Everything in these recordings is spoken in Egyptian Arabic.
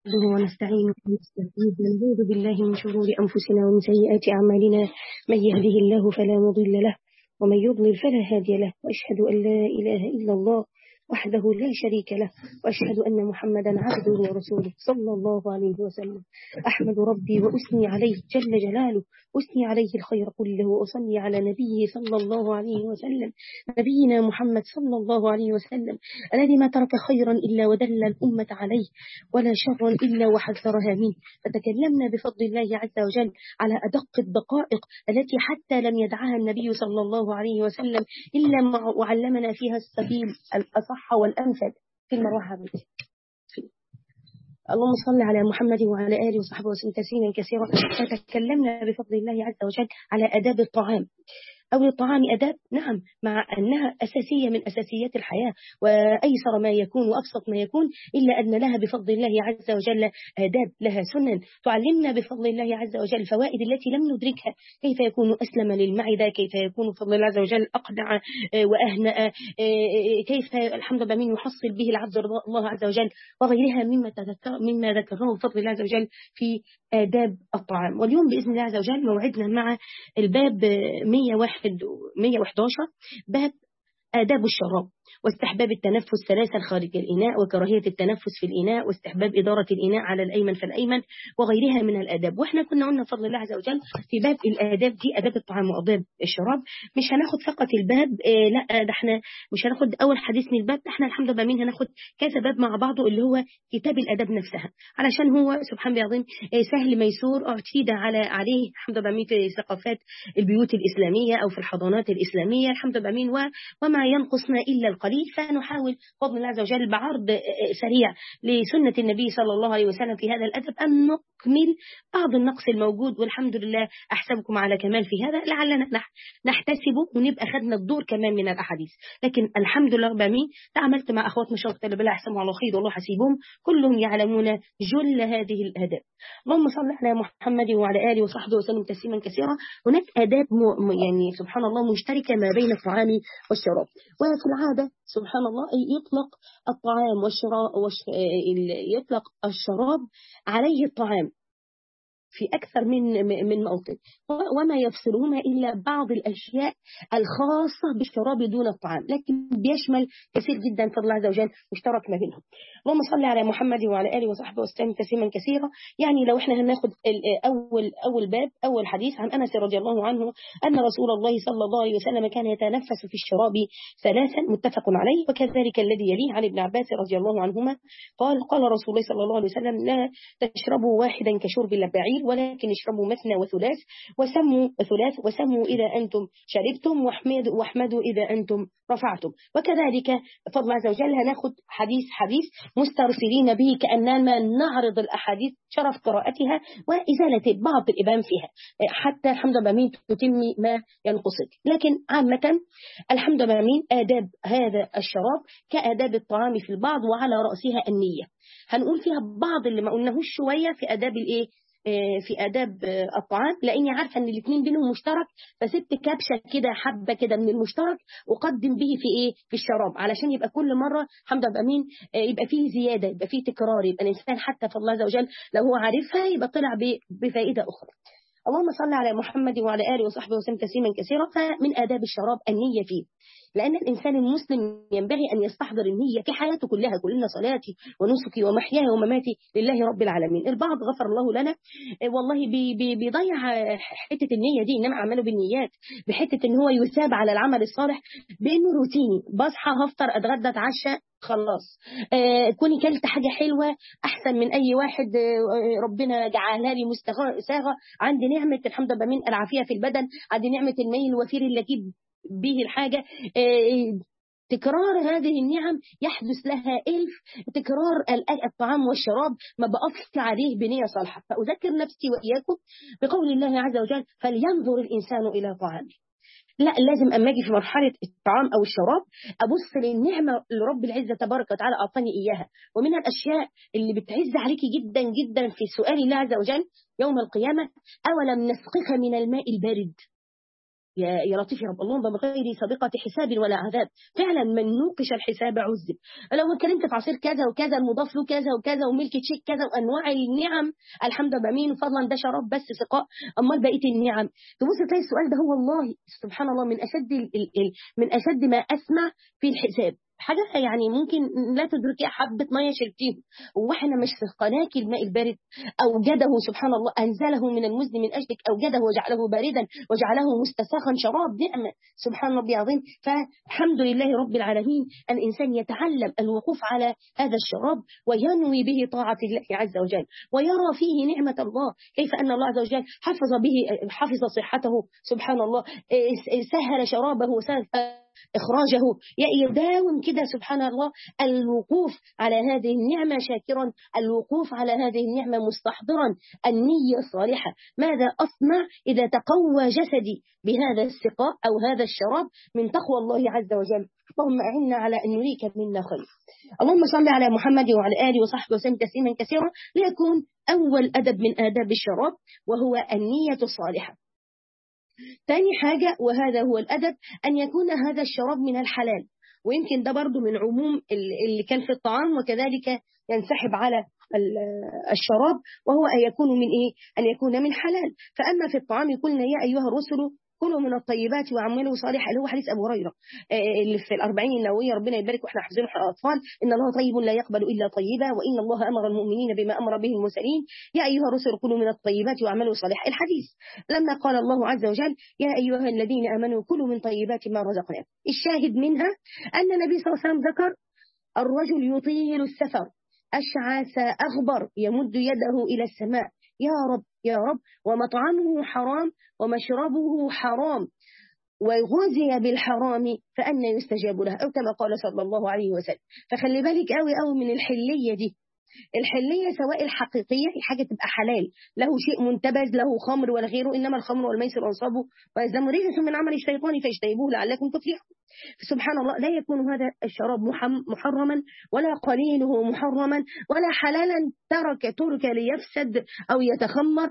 نحمده ونستعينه ونستهديه ونعوذ بالله من شرور أنفسنا ومن سيئات أعمالنا من يهده الله فلا مضل له ومن يضلل فلا هادي له وأشهد أن لا إله إلا الله وحده لا شريك له وأشهد أن محمدا عبده ورسوله صلى الله عليه وسلم أحمد ربي وأثني عليه جل جلاله أثني عليه الخير كله وأصلي على نبيه صلى الله عليه وسلم نبينا محمد صلى الله عليه وسلم الذي ما ترك خيرا إلا ودل الأمة عليه ولا شرا إلا وحذرها منه فتكلمنا بفضل الله عز وجل على أدق الدقائق التي حتى لم يدعها النبي صلى الله عليه وسلم إلا وعلمنا فيها السبيل الأصح والأمثل في المروحة بيتي اللهم صل على محمد وعلى آله وصحبه وسلم تسليما كثيرا فتكلمنا بفضل الله عز وجل على آداب الطعام أو للطعام أداب نعم مع أنها أساسية من أساسيات الحياة وأيسر ما يكون وأبسط ما يكون إلا أن لها بفضل الله عز وجل آداب لها سنن تعلمنا بفضل الله عز وجل الفوائد التي لم ندركها كيف يكون أسلم للمعدة كيف يكون بفضل الله عز وجل أقدع وأهنأ كيف الحمد لله من يحصل به العبد الله عز وجل وغيرها مما تذكر مما ذكرناه بفضل الله عز وجل في آداب الطعام واليوم بإذن الله عز وجل موعدنا مع الباب 101 111 باب آداب الشراب واستحباب التنفس ثلاثا خارج الإناء وكراهية التنفس في الإناء واستحباب إدارة الإناء على الأيمن فالأيمن وغيرها من الآداب وإحنا كنا قلنا بفضل الله عز وجل في باب الآداب دي آداب الطعام وآداب الشراب مش هناخد فقط الباب آه لا ده احنا مش هناخد أول حديث من الباب احنا الحمد لله مين هناخد كذا باب مع بعضه اللي هو كتاب الآداب نفسها علشان هو سبحان الله العظيم آه سهل ميسور اعتيد على عليه الحمد لله مين في ثقافات البيوت الإسلامية أو في الحضانات الإسلامية الحمد لله مين وما ينقصنا إلا القليل فنحاول فضل الله عز وجل بعرض سريع لسنة النبي صلى الله عليه وسلم في هذا الأدب أن نكمل بعض النقص الموجود والحمد لله أحسبكم على كمال في هذا لعلنا نحتسبه ونبقى خدنا الدور كمان من الأحاديث لكن الحمد لله رب العالمين تعاملت مع أخوات مشايخ طلب الله أحسنوا على خير والله حسيبهم كلهم يعلمون جل هذه الآداب اللهم صل على محمد وعلى آله وصحبه وسلم تسليما كثيرا هناك آداب يعني سبحان الله مشتركة ما بين الطعام والشراب وفي العادة سبحان الله يطلق الطعام والشراب وش... يطلق الشراب عليه الطعام في أكثر من من موطن وما يفصلهما إلا بعض الأشياء الخاصة بالشراب دون الطعام لكن بيشمل كثير جدا فضل الله عز وجل مشترك ما بينهم اللهم صل على محمد وعلى آله وصحبه وسلم تسليما كثيرا يعني لو احنا هناخد أول أول باب أول حديث عن أنس رضي الله عنه أن رسول الله صلى الله عليه وسلم كان يتنفس في الشراب ثلاثا متفق عليه وكذلك الذي يليه عن ابن عباس رضي الله عنهما قال قال رسول الله صلى الله عليه وسلم لا تشربوا واحدا كشرب البعير ولكن اشربوا مثنى وثلاث وسموا وثلاث وسموا إذا أنتم شربتم واحمدوا, واحمدوا إذا أنتم رفعتم وكذلك فضل عز وجل هناخد حديث حديث مسترسلين به كأننا نعرض الأحاديث شرف قراءتها وإزالة بعض الإبان فيها حتى الحمد لله مين تتمي ما ينقصك لكن عامة الحمد لله مين آداب هذا الشراب كآداب الطعام في البعض وعلى رأسها النية هنقول فيها بعض اللي ما قلناهوش شوية في آداب الإيه في آداب الطعام لأني عارفة أن الاثنين بينهم مشترك فسبت كبشة كده حبة كده من المشترك وقدم به في إيه في الشراب علشان يبقى كل مرة حمد أمين يبقى فيه زيادة يبقى فيه تكرار يبقى الإنسان حتى فالله عز وجل لو هو عارفها يبقى طلع بفائدة أخرى اللهم صل على محمد وعلى آله وصحبه وسلم تسليما كثيرا فمن آداب الشراب النية فيه لأن الإنسان المسلم ينبغي أن يستحضر النية في حياته كلها كلنا صلاتي ونسكي ومحياي ومماتي لله رب العالمين البعض غفر الله لنا والله بي بي بيضيع حتة النية دي إنما أعمله بالنيات بحتة إن هو يثاب على العمل الصالح بإنه روتيني بصحى هفطر أتغدى أتعشى خلاص آه كوني كلت حاجة حلوة أحسن من أي واحد آه ربنا جعلها لي مستغاثة عندي نعمة الحمد لله من العافية في البدن عندي نعمة الميل الوفير اللي أجيب به الحاجة آه تكرار هذه النعم يحدث لها ألف تكرار الطعام والشراب ما بقفش عليه بنية صالحة فأذكر نفسي وإياكم بقول الله عز وجل فلينظر الإنسان إلى طعامه لا لازم أما أجي في مرحلة الطعام أو الشراب أبص للنعمة اللي رب العزة تبارك وتعالى أعطاني إياها ومن الأشياء اللي بتعز عليكي جدا جدا في سؤال الله عز وجل يوم القيامة أولم نسقك من الماء البارد يا يا لطيف يا رب اللهم بغير سابقة حساب ولا عذاب فعلا من نوقش الحساب عذب لو اتكلمت في عصير كذا وكذا المضاف له كذا وكذا وملك تشيك كذا وانواع النعم الحمد لله بمين وفضلا ده شراب بس سقاء امال بقيه النعم تبص تلاقي السؤال ده هو والله سبحان الله من اشد ال ال ال من اشد ما اسمع في الحساب حاجة يعني ممكن لا تدركيها حبة مية شربتيه واحنا مش في قناك الماء البارد أوجده سبحان الله أنزله من المزن من أجلك أوجده وجعله باردا وجعله مستساغا شراب نعمة سبحان ربي العظيم فالحمد لله رب العالمين الإنسان يتعلم الوقوف على هذا الشراب وينوي به طاعة الله عز وجل ويرى فيه نعمة الله كيف أن الله عز وجل حفظ به حفظ صحته سبحان الله سهل شرابه وسهل إخراجه يداوم كده سبحان الله الوقوف على هذه النعمة شاكرا الوقوف على هذه النعمة مستحضرا النية الصالحة ماذا أصنع إذا تقوى جسدي بهذا السقاء أو هذا الشراب من تقوى الله عز وجل اللهم أعنا على أن نريك منا خير اللهم صل على محمد وعلى آله وصحبه وسلم تسليما كثيرا ليكون أول أدب من آداب الشراب وهو النية الصالحة تاني حاجة وهذا هو الأدب أن يكون هذا الشراب من الحلال ويمكن ده برضو من عموم اللي كان في الطعام وكذلك ينسحب على الشراب وهو أن يكون من إيه؟ أن يكون من حلال فأما في الطعام قلنا يا أيها الرسل كلوا من الطيبات واعملوا صالحا اللي هو حديث ابو هريره اللي في الأربعين النوويه ربنا يبارك واحنا حافظينه اطفال ان الله طيب لا يقبل الا طيبا وان الله امر المؤمنين بما امر به المرسلين يا ايها الرسل كلوا من الطيبات واعملوا صالحا الحديث لما قال الله عز وجل يا ايها الذين امنوا كلوا من طيبات ما رزقناكم الشاهد منها ان النبي صلى الله عليه وسلم ذكر الرجل يطيل السفر أشعث أغبر يمد يده إلى السماء يا رب يا رب ومطعمه حرام ومشربه حرام وغذي بالحرام فأنا يستجاب له أو كما قال صلى الله عليه وسلم فخلي بالك قوي قوي من الحلية دي الحلية سواء الحقيقية الحاجة تبقى حلال له شيء منتبذ له خمر ولا غيره إنما الخمر والميسر أنصابه ويزدم رجس من عمل الشيطان فاجتنبوه لعلكم تفلحون سبحان الله لا يكون هذا الشراب محرما ولا قليله محرما ولا حلالا ترك ترك ليفسد أو يتخمر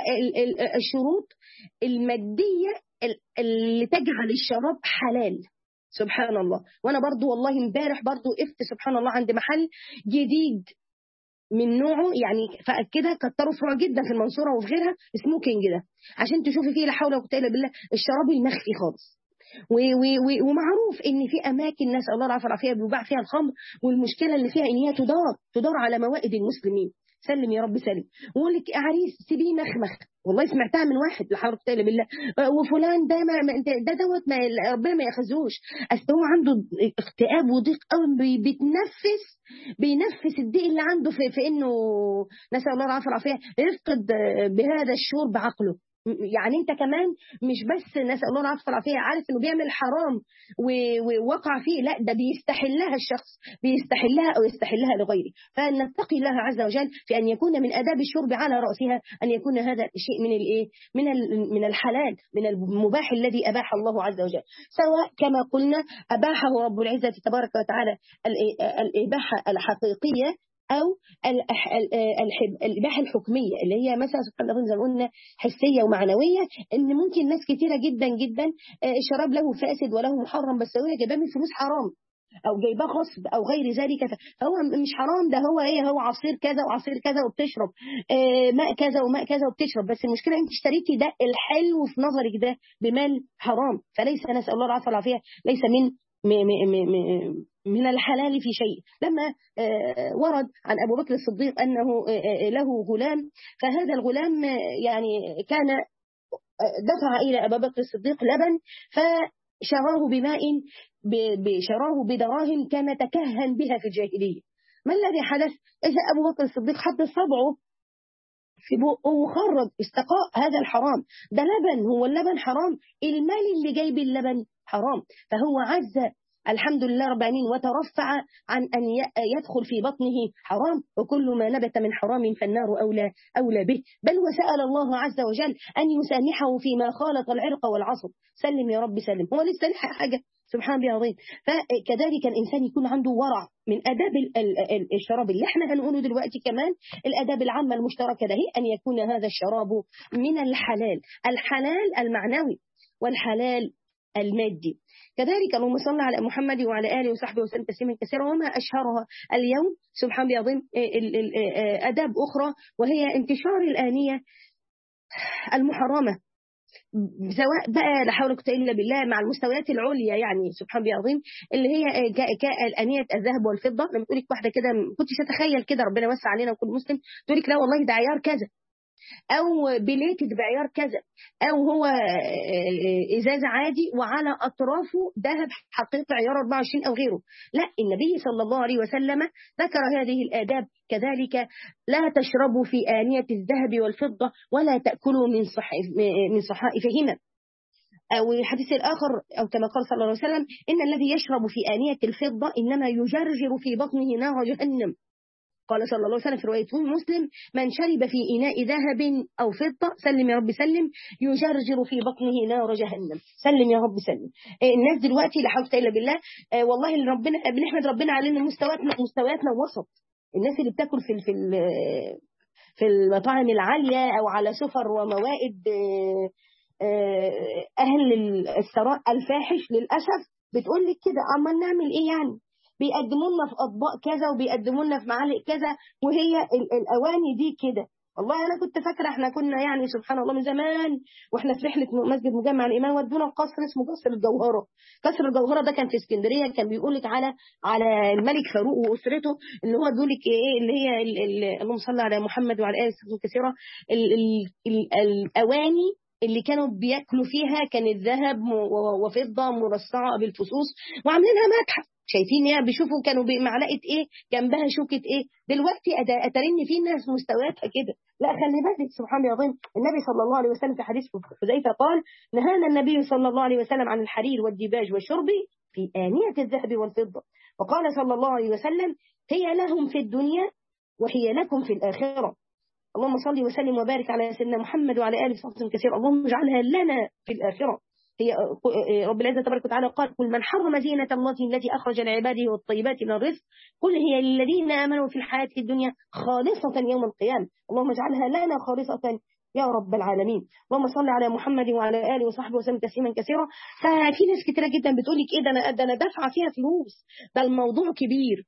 فالشروط المادية اللي تجعل الشراب حلال سبحان الله وانا برضو والله امبارح برضو وقفت سبحان الله عند محل جديد من نوعه يعني كده كتروا فروع جدا في المنصوره وفي غيرها سموكينج ده عشان تشوفي فيه لا حول ولا قوه الا بالله الشراب المخفي خالص ومعروف ان في اماكن ناس الله العافيه والعافيه بيباع فيها الخمر والمشكله اللي فيها ان هي تدار تدار على موائد المسلمين سلم يا رب سلم ويقول لك عريس سيبيه مخمخ والله سمعتها من واحد لا حول ولا بالله وفلان ده ما ده دوت ما ربنا ما ياخذوش اصل هو عنده اكتئاب وضيق قوي بيتنفس بينفس الضيق اللي عنده في, في انه نسال الله العافيه والعافيه يفقد بهذا الشعور بعقله يعني انت كمان مش بس نسال الله العافيه والعافيه عارف انه بيعمل حرام ووقع فيه لا ده بيستحلها الشخص بيستحلها او يستحلها لغيره فنتقي الله عز وجل في ان يكون من اداب الشرب على راسها ان يكون هذا شيء من الايه من من الحلال من المباح الذي اباح الله عز وجل سواء كما قلنا اباحه رب العزه تبارك وتعالى الاباحه الحقيقيه أو الإباحة الحكمية اللي هي مثلا سبحان الله زي ما قلنا حسية ومعنوية إن ممكن ناس كثيرة جدا جدا الشراب له فاسد وله محرم بس هو جايباه من فلوس حرام او جايباه غصب او غير ذلك فهو مش حرام ده هو ايه هو عصير كذا وعصير كذا وبتشرب آه ماء كذا وماء كذا وبتشرب بس المشكله انت اشتريتي ده الحلو في نظرك ده بمال حرام فليس نسال الله العافيه والعافيه ليس من من الحلال في شيء لما ورد عن أبو بكر الصديق أنه له غلام فهذا الغلام يعني كان دفع إلى أبا بكر الصديق لبن فشراه بماء شراه بدراهم كان تكهن بها في الجاهلية ما الذي حدث إذا أبو بكر الصديق حط صبعه في بقه وخرج استقاء هذا الحرام ده لبن هو اللبن حرام المال اللي جايب اللبن حرام فهو عز الحمد لله رب العالمين وترفع عن أن يدخل في بطنه حرام وكل ما نبت من حرام فالنار أولى, أولى به بل وسأل الله عز وجل أن يسامحه فيما خالط العرق والعصب سلم يا رب سلم هو لسه لحق حاجة سبحان الله العظيم فكذلك الإنسان يكون عنده ورع من أداب الشراب اللي احنا هنقوله دلوقتي كمان الأداب العامة المشتركة ده هي أن يكون هذا الشراب من الحلال الحلال المعنوي والحلال المادي كذلك اللهم صل على محمد وعلى آله وصحبه وسلم تسليما كثيرا وما أشهرها اليوم سبحان بيضم أداب أخرى وهي انتشار الآنية المحرمة سواء بقى لا حول ولا قوه الا بالله مع المستويات العليا يعني سبحان الله العظيم اللي هي انيه الذهب والفضه لما تقول لك واحده كده ما كنتش اتخيل كده ربنا يوسع علينا وكل مسلم تقول لك لا والله ده عيار كذا او بليتد بعيار كذا او هو ازاز عادي وعلى اطرافه ذهب حقيقي عيار 24 او غيره لا النبي صلى الله عليه وسلم ذكر هذه الاداب كذلك لا تشربوا في آنية الذهب والفضة ولا تأكلوا من صحيف من صحائفهما أو الحديث الآخر أو كما قال صلى الله عليه وسلم إن الذي يشرب في آنية الفضة إنما يجرجر في بطنه نار جهنم قال صلى الله عليه وسلم في رواية مسلم من شرب في إناء ذهب أو فضة سلم يا رب سلم يجرجر في بطنه نار جهنم سلم يا رب سلم الناس دلوقتي لا حول إلا بالله والله اللي ربنا بنحمد ربنا علينا مستوياتنا مستوياتنا وسط الناس اللي بتاكل في في في المطاعم العالية أو على سفر وموائد أهل الثراء الفاحش للأسف بتقول لك كده أما نعمل إيه يعني بيقدموا لنا في اطباق كذا وبيقدموا لنا في معالق كذا وهي الاواني دي كده والله انا كنت فاكره احنا كنا يعني سبحان الله من زمان واحنا في رحله مسجد مجمع الايمان ودونا القصر اسمه قصر الجوهره قصر الجوهره ده كان في اسكندريه كان بيقول لك على على الملك فاروق واسرته ان هو بيقول لك ايه اللي هي اللهم صل على محمد وعلى اله وصحبه كثيره الاواني اللي كانوا بياكلوا فيها كانت ذهب وفضه مرصعه بالفصوص وعاملينها متحف شايفين يعني بيشوفوا كانوا بمعلقه ايه جنبها شوكه ايه دلوقتي اترن في ناس مستوياتها كده لا خلي بالك سبحان الله العظيم النبي صلى الله عليه وسلم في حديث حذيفه قال نهانا النبي صلى الله عليه وسلم عن الحرير والديباج والشرب في آنية الذهب والفضة وقال صلى الله عليه وسلم هي لهم في الدنيا وهي لكم في الآخرة اللهم صل وسلم وبارك على سيدنا محمد وعلى آله وصحبه وسلم كثير اللهم اجعلها لنا في الآخرة هي رب العزة تبارك وتعالى قال قل من حرم زينة الله التي أخرج لعباده والطيبات من الرزق قل هي للذين آمنوا في الحياة الدنيا خالصة يوم القيامة اللهم اجعلها لنا خالصة يا رب العالمين اللهم صل على محمد وعلى اله وصحبه وسلم تسليما كثيرا ففي ناس كتيره جدا بتقول لك ايه ده انا ده انا دافعه فيها فلوس ده الموضوع كبير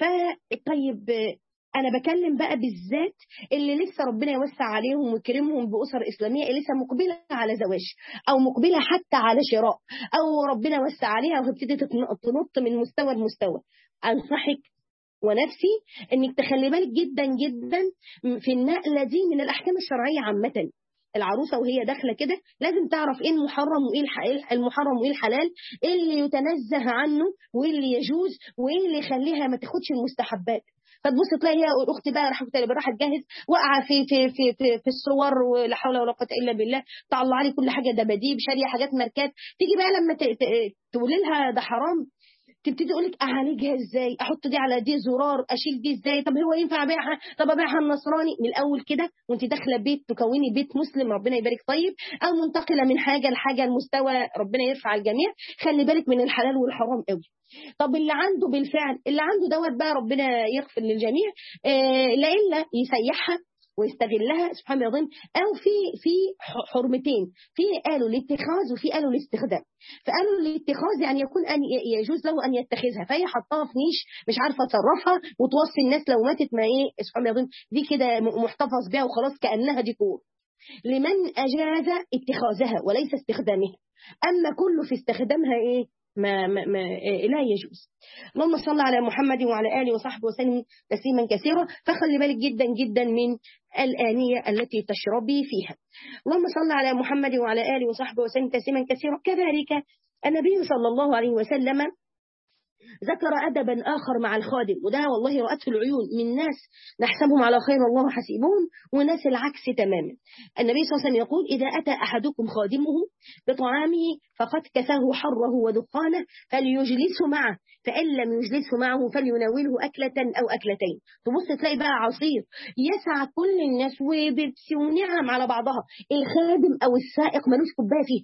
فطيب انا بكلم بقى بالذات اللي لسه ربنا يوسع عليهم ويكرمهم باسر اسلاميه اللي لسه مقبله على زواج او مقبله حتى على شراء او ربنا وسع عليها وهتبتدي تنط من مستوى لمستوى انصحك ونفسي انك تخلي بالك جدا جدا في النقله دي من الاحكام الشرعيه عامه العروسه وهي داخله كده لازم تعرف ايه المحرم وايه المحرم وايه الحلال ايه اللي يتنزه عنه وايه اللي يجوز وايه اللي يخليها ما تاخدش المستحبات فتبص تلاقي هي الاخت بقى راح راح تجهز واقعه في في في في, في الصور ولا حول ولا قوه الا بالله طلع لي كل حاجه دباديب شاريه حاجات ماركات تيجي بقى لما تقول لها ده حرام تبتدي تقول لك اعالجها ازاي احط دي على دي زرار اشيل دي ازاي طب هو ينفع ابيعها طب ابيعها النصراني من الاول كده وانت داخله بيت تكوني بيت مسلم ربنا يبارك طيب او منتقله من حاجه لحاجه المستوى ربنا يرفع الجميع خلي بالك من الحلال والحرام قوي طب اللي عنده بالفعل اللي عنده دوت بقى ربنا يغفر للجميع آه لا الا يسيحها ويستغلها سبحان الله العظيم او في في حرمتين في قالوا الاتخاذ وفي قالوا الاستخدام فقالوا الاتخاذ يعني يكون ان يجوز له ان يتخذها فهي حطها في نيش مش عارفه تصرفها وتوصي الناس لو ماتت ما ايه سبحان الله العظيم دي كده محتفظ بها وخلاص كانها ديكور لمن اجاز اتخاذها وليس استخدامها اما كله في استخدامها ايه ما, ما, ما لا يجوز اللهم صل على محمد وعلى آله وصحبه وسلم تسليما كثيرا فخلي بالك جدا جدا من الآنية التي تشربي فيها اللهم صل على محمد وعلى آله وصحبه وسلم تسليما كثيرا كذلك النبي صلى الله عليه وسلم ذكر أدبا آخر مع الخادم وده والله رأته العيون من ناس نحسبهم على خير الله حسيبهم وناس العكس تماما النبي صلى الله عليه وسلم يقول إذا أتى أحدكم خادمه بطعامه فقد كساه حره ودخانه فليجلسه معه فإن لم يجلسه معه فليناوله أكلة أو أكلتين تبص تلاقي بقى عصير يسعى كل الناس وبيبسي ونعم على بعضها الخادم أو السائق ملوش كوباية فيه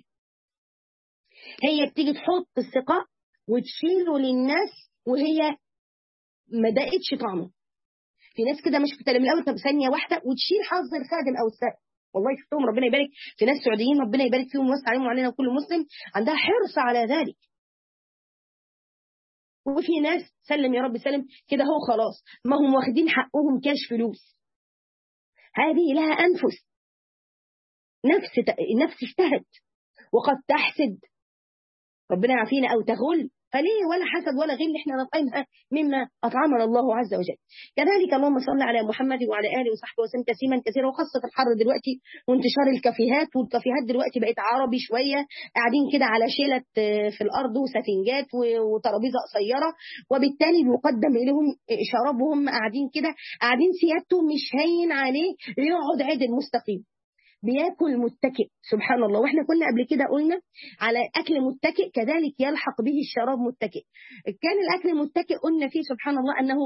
هي بتيجي تحط السقاء وتشيله للناس وهي ما دقتش طعمه في ناس كده مش بتتكلم الاول طب ثانيه واحده وتشيل حظ الخادم او السائق والله شفتهم ربنا يبارك في ناس سعوديين ربنا يبارك فيهم ويوسع عليهم وعلينا وكل مسلم عندها حرص على ذلك وفي ناس سلم يا رب سلم كده هو خلاص ما هم واخدين حقهم كاش فلوس هذه لها أنفس نفس نفس اجتهد وقد تحسد ربنا يعافينا أو تغل فليه ولا حسد ولا غل احنا نطعمها مما أطعمنا الله عز وجل كذلك اللهم صل على محمد وعلى آله وصحبه وسلم تسليما كثيرا وخاصة في الحر دلوقتي وانتشار الكافيهات والكافيهات دلوقتي بقت عربي شوية قاعدين كده على شيلة في الأرض وسفنجات وترابيزة قصيرة وبالتالي بيقدم لهم شراب وهم قاعدين كده قاعدين سيادته مش هين عليه يقعد عدل مستقيم بياكل متكئ سبحان الله واحنا كنا قبل كده قلنا على اكل متكئ كذلك يلحق به الشراب متكئ كان الاكل متكئ قلنا فيه سبحان الله انه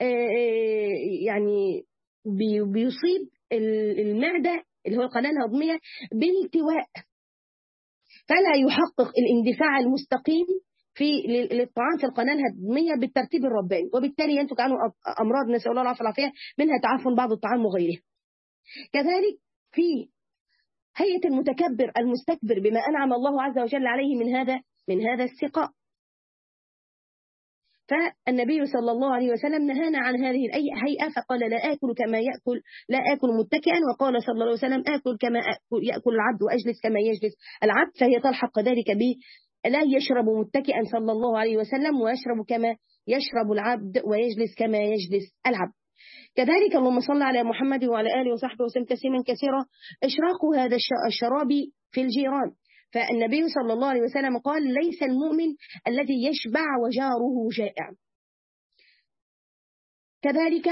يعني بيصيب المعده اللي هو القناه الهضميه بالتواء فلا يحقق الاندفاع المستقيم في للطعام في القناه الهضميه بالترتيب الرباني وبالتالي ينتج عنه امراض نسال الله العافيه والعافيه منها تعفن بعض الطعام وغيره كذلك في هيئة المتكبر المستكبر بما أنعم الله عز وجل عليه من هذا من هذا السقاء فالنبي صلى الله عليه وسلم نهانا عن هذه الهيئة فقال لا آكل كما يأكل لا آكل متكئا وقال صلى الله عليه وسلم آكل كما أكل يأكل العبد وأجلس كما يجلس العبد فهي تلحق ذلك به لا يشرب متكئا صلى الله عليه وسلم ويشرب كما يشرب العبد ويجلس كما يجلس العبد كذلك اللهم صل على محمد وعلى آله وصحبه وسلم تسليما كثيرا إشراق هذا الشراب في الجيران فالنبي صلى الله عليه وسلم قال ليس المؤمن الذي يشبع وجاره جائع كذلك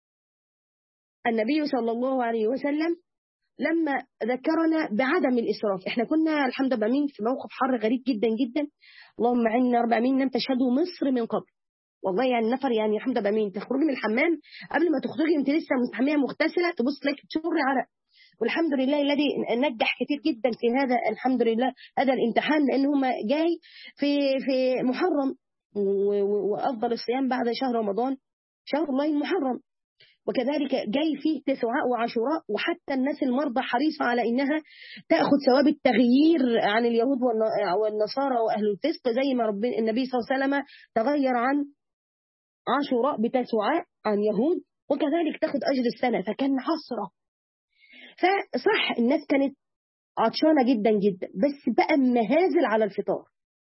النبي صلى الله عليه وسلم لما ذكرنا بعدم الإسراف احنا كنا الحمد لله مين في موقف حر غريب جدا جدا اللهم عنا رب امين لم تشهدوا مصر من قبل والله يعني نفر يعني الحمد لله مين تخرجي من الحمام قبل ما تخرجي انت لسه مستحميه مغتسله تبص تلاقي تشر عرق والحمد لله الذي نجح كثير جدا في هذا الحمد لله هذا الامتحان لان هم جاي في في محرم وافضل الصيام بعد شهر رمضان شهر الله المحرم وكذلك جاي فيه تسعاء وعاشوراء وحتى الناس المرضى حريصة على إنها تأخذ ثواب التغيير عن اليهود والنصارى وأهل الفسق زي ما رب النبي صلى الله عليه وسلم تغير عن عاشوراء بتسعاء عن يهود وكذلك تاخد أجر السنة فكان حسرة فصح الناس كانت عطشانة جدا جدا بس بقى مهازل على الفطار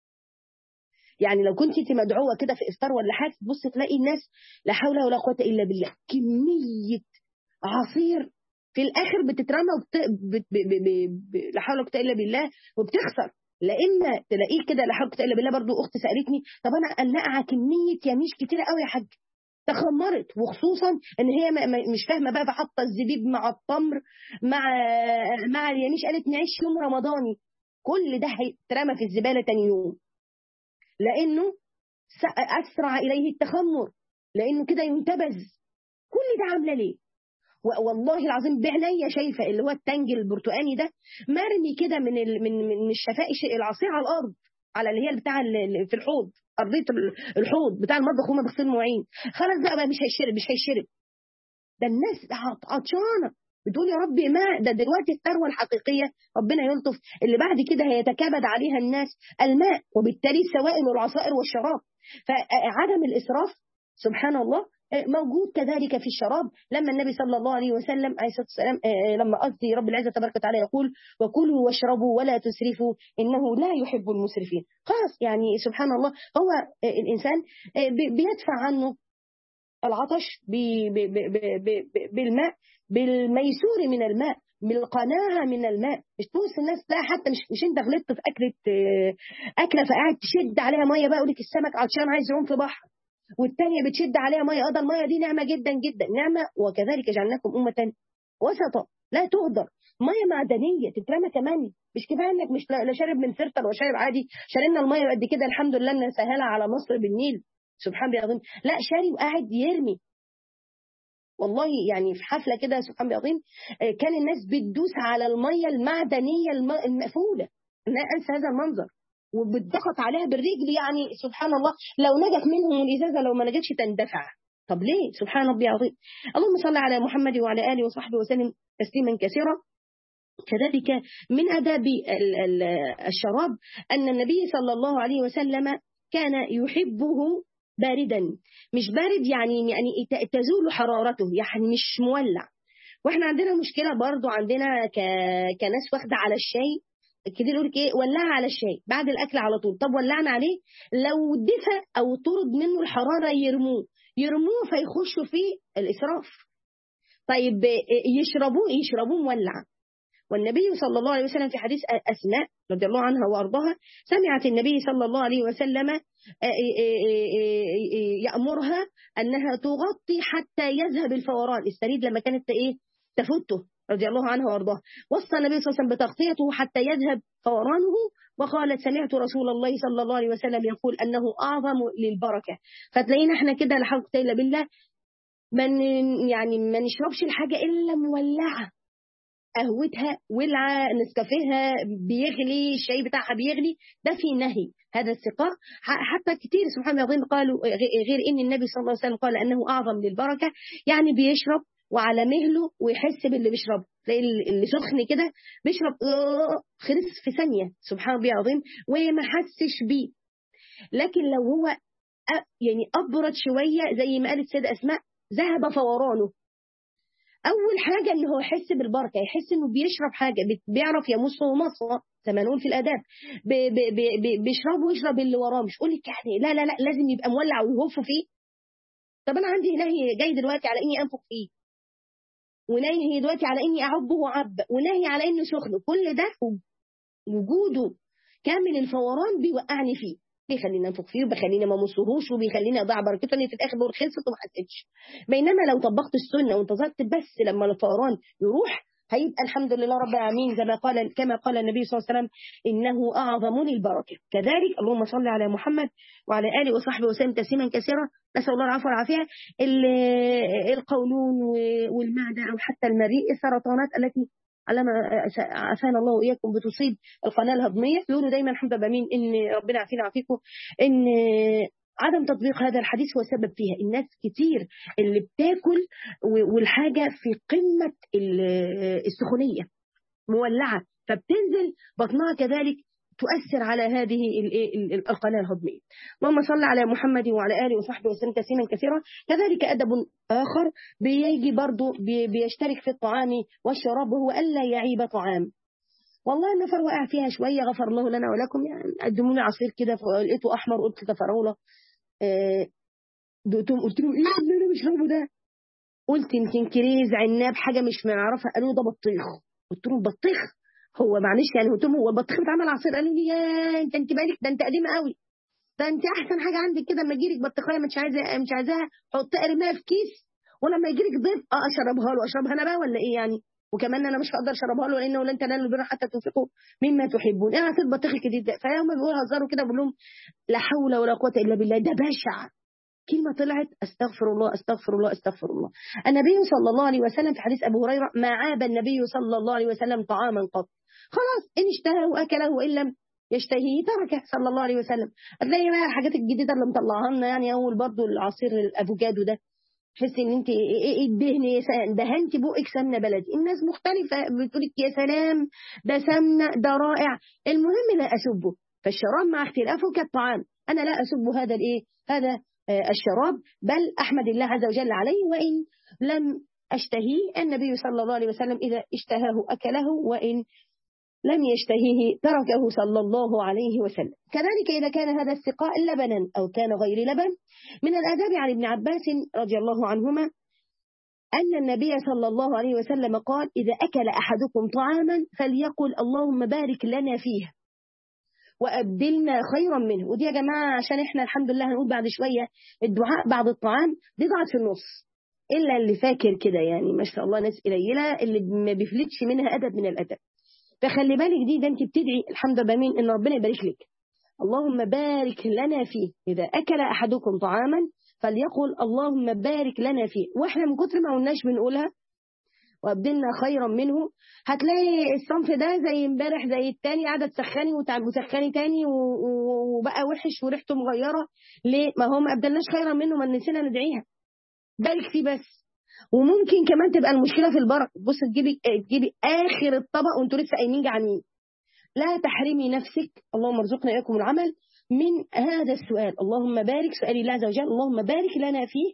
يعني لو كنت انت مدعوه كده في افطار ولا حاجه تبص تلاقي الناس لا حول ولا قوه الا بالله كميه عصير في الاخر بتترمى وبت... ب... ب... ب... ب... لا حول ولا قوه الا بالله وبتخسر لا اما تلاقيه كده لا حول ولا قوه الا بالله برضه اختي سالتني طب انا نقعه كميه يميش كتيره قوي يا حاج تخمرت وخصوصا ان هي مش فاهمه بقى فحاطه الزبيب مع التمر مع مع اليميش قالت نعيش يوم رمضاني كل ده هيترمى في الزباله تاني يوم لانه اسرع اليه التخمر لانه كده ينتبذ كل ده عامله ليه والله العظيم بعينيا شايفه اللي هو التنج البرتقاني ده مرمي كده من ال... من من الشفائش العصير على الارض على اللي هي بتاع في الحوض ارضيه الحوض بتاع المطبخ وهم بيغسلوا المواعين خلاص بقى, بقى مش هيشرب مش هيشرب ده الناس عطشانه بتقول يا ربي ما ده دلوقتي الثروه الحقيقيه ربنا يلطف اللي بعد كده هيتكابد عليها الناس الماء وبالتالي السوائل والعصائر والشراب فعدم الاسراف سبحان الله موجود كذلك في الشراب لما النبي صلى الله عليه وسلم عليه الصلاه والسلام لما قصدي رب العزه تبارك وتعالى يقول وكلوا واشربوا ولا تسرفوا انه لا يحب المسرفين خلاص يعني سبحان الله هو الانسان بيدفع عنه العطش بالماء بالميسور من الماء بالقناعة من الماء مش تبص الناس لا حتى مش مش انت غلطت في أكلة أكلة فقاعد تشد عليها مية بقى يقول لك السمك عطشان عايز يعوم في بحر والتانية بتشد عليها مية اه ده المية دي نعمة جدا جدا نعمة وكذلك جعلناكم أمة وسطا لا تهدر مية معدنية تترمى كمان مش كفاية انك مش لا شارب من فلتر ولا شارب عادي شاربنا المية قد كده الحمد لله ان سهلها على مصر بالنيل سبحان الله العظيم لا شاري وقاعد يرمي والله يعني في حفله كده سبحان الله العظيم كان الناس بتدوس على الميه المعدنيه المقفوله لا انسى هذا المنظر وبتضغط عليها بالرجل يعني سبحان الله لو نجت منهم الازازه لو ما نجتش تندفع طب ليه سبحان ربي العظيم اللهم صل على محمد وعلى اله وصحبه وسلم تسليما كثيرا كذلك من آداب الشراب أن النبي صلى الله عليه وسلم كان يحبه باردا مش بارد يعني يعني تزول حرارته يعني مش مولع واحنا عندنا مشكله برضو عندنا ك... كناس واخده على الشاي كتير يقول لك ايه ولعها على الشاي بعد الاكل على طول طب ولعنا عليه لو دفى او طرد منه الحراره يرموه يرموه فيخشوا فيه الاسراف طيب يشربوه يشربوه مولع والنبي صلى الله عليه وسلم في حديث أسماء رضي الله عنها وأرضاها سمعت النبي صلى الله عليه وسلم يأمرها أنها تغطي حتى يذهب الفوران السريد لما كانت إيه تفته رضي الله عنها وارضاها وصى النبي صلى الله عليه وسلم بتغطيته حتى يذهب فورانه وقالت سمعت رسول الله صلى الله عليه وسلم يقول انه اعظم للبركه فتلاقينا احنا كده لا حول الا بالله من يعني ما نشربش الحاجه الا مولعه قهوتها ولعه نسكافيها بيغلي الشاي بتاعها بيغلي ده في نهي هذا السقاء حتى كتير سبحان الله العظيم قالوا غير ان النبي صلى الله عليه وسلم قال انه اعظم للبركه يعني بيشرب وعلى مهله ويحس باللي بيشربه تلاقي اللي سخن كده بيشرب خلص في ثانيه سبحان الله العظيم وما حسش بيه لكن لو هو يعني ابرد شويه زي ما قالت السيده اسماء ذهب فورانه اول حاجه ان هو يحس بالبركه يحس انه بيشرب حاجه بيعرف يمص ومصه زي ما نقول في الاداب بيشرب ويشرب اللي وراه مش اقول لك يعني لا لا لا لازم يبقى مولع ويهف فيه طب انا عندي نهي جاي دلوقتي على اني انفخ فيه ونهي دلوقتي على اني اعبه عب ونهي على انه سخن كل ده وجوده كامل الفوران بيوقعني فيه بيخليني انفخ فيه وبيخليني ما امصهوش وبيخليني اضيع بركته اني في الاخر بقول خلصت وما حسيتش بينما لو طبقت السنه وانتظرت بس لما الفوران يروح هيبقى الحمد لله رب العالمين زي ما قال كما قال النبي صلى الله عليه وسلم انه اعظم للبركه كذلك اللهم صل على محمد وعلى اله وصحبه وسلم تسليما كثيرا نسال الله العفو والعافيه القولون والمعده او حتى المريء السرطانات التي علما عافانا الله واياكم بتصيب القناه الهضميه يقولوا دايما الحمد لله مين ان ربنا يعافينا ويعافيكم ان عدم تطبيق هذا الحديث هو سبب فيها الناس كتير اللي بتاكل والحاجه في قمه السخونيه مولعه فبتنزل بطنها كذلك تؤثر على هذه القناة الهضمية اللهم صل على محمد وعلى آله وصحبه وسلم تسليما كثيرا كذلك أدب آخر بيجي برضو بيشترك في الطعام والشراب وهو ألا يعيب طعام والله النفر وقع فيها شوية غفر الله لنا ولكم يعني قدموا لي عصير كده لقيته أحمر قلت ده فراولة دقتهم قلت له إيه اللي أنا بشربه ده قلت يمكن كريز عناب حاجة مش معرفة قالوا ده بطيخ قلت له بطيخ هو معلش يعني قلت لهم هو البطيخ بيتعمل عصير قالوا لي يا انت انت بالك ده انت قديمه قوي ده انت احسن حاجه عندك كده لما يجيلك بطيخيه مش عايزه مش عايزاها حط ارميها في كيس ولما يجيلك ضيف اه اشربها له اشربها انا بقى ولا ايه يعني وكمان انا مش هقدر اشربها له لانه لن تنالوا البر حتى تنفقوا مما تحبون انا عصير بطيخ الجديد ده فهم بيقولوا هزاروا كده بقول لهم لا حول ولا قوه الا بالله ده بشع كلمة طلعت أستغفر الله أستغفر الله أستغفر الله النبي صلى الله عليه وسلم في حديث أبو هريرة ما عاب النبي صلى الله عليه وسلم طعاما قط خلاص إن اشتهى أكله وإن لم يشتهيه تركه صلى الله عليه وسلم هتلاقي بقى الحاجات الجديدة اللي مطلعها لنا يعني أول برضه العصير الأفوكادو ده تحس ان انت الدهن دهنتي بقك سمنه بلدي الناس مختلفه بتقول لك يا سلام ده سمنه ده رائع المهم لا اسبه فالشراب مع اختلافه كالطعام انا لا اسب هذا الايه هذا الشراب بل احمد الله عز وجل عليه وان لم اشتهيه النبي صلى الله عليه وسلم اذا اشتهاه اكله وان لم يشتهيه تركه صلى الله عليه وسلم كذلك إذا كان هذا السقاء لبنا أو كان غير لبن من الآداب عن ابن عباس رضي الله عنهما أن النبي صلى الله عليه وسلم قال إذا أكل أحدكم طعاما فليقل اللهم بارك لنا فيه وأبدلنا خيرا منه ودي يا جماعة عشان إحنا الحمد لله هنقول بعد شوية الدعاء بعد الطعام دي ضاعت في النص إلا اللي فاكر كده يعني ما شاء الله ناس قليلة اللي ما بيفلتش منها أدب من الأدب فخلي بالك دي ده انت بتدعي الحمد لله مين ان ربنا يبارك لك اللهم بارك لنا فيه اذا اكل احدكم طعاما فليقل اللهم بارك لنا فيه واحنا من كتر ما قلناش بنقولها وابدلنا خيرا منه هتلاقي الصنف ده زي امبارح زي التاني قاعده تسخني وتسخني تاني وبقى وحش وريحته مغيره ليه ما هو ما ابدلناش خيرا منه ما نسينا ندعيها بارك فيه بس وممكن كمان تبقى المشكله في البركه بص تجيبي تجيبي اخر الطبق وانتوا لسه قايمين جعانين لا تحرمي نفسك اللهم ارزقنا اياكم العمل من هذا السؤال اللهم بارك سؤالي الله عز وجل اللهم بارك لنا فيه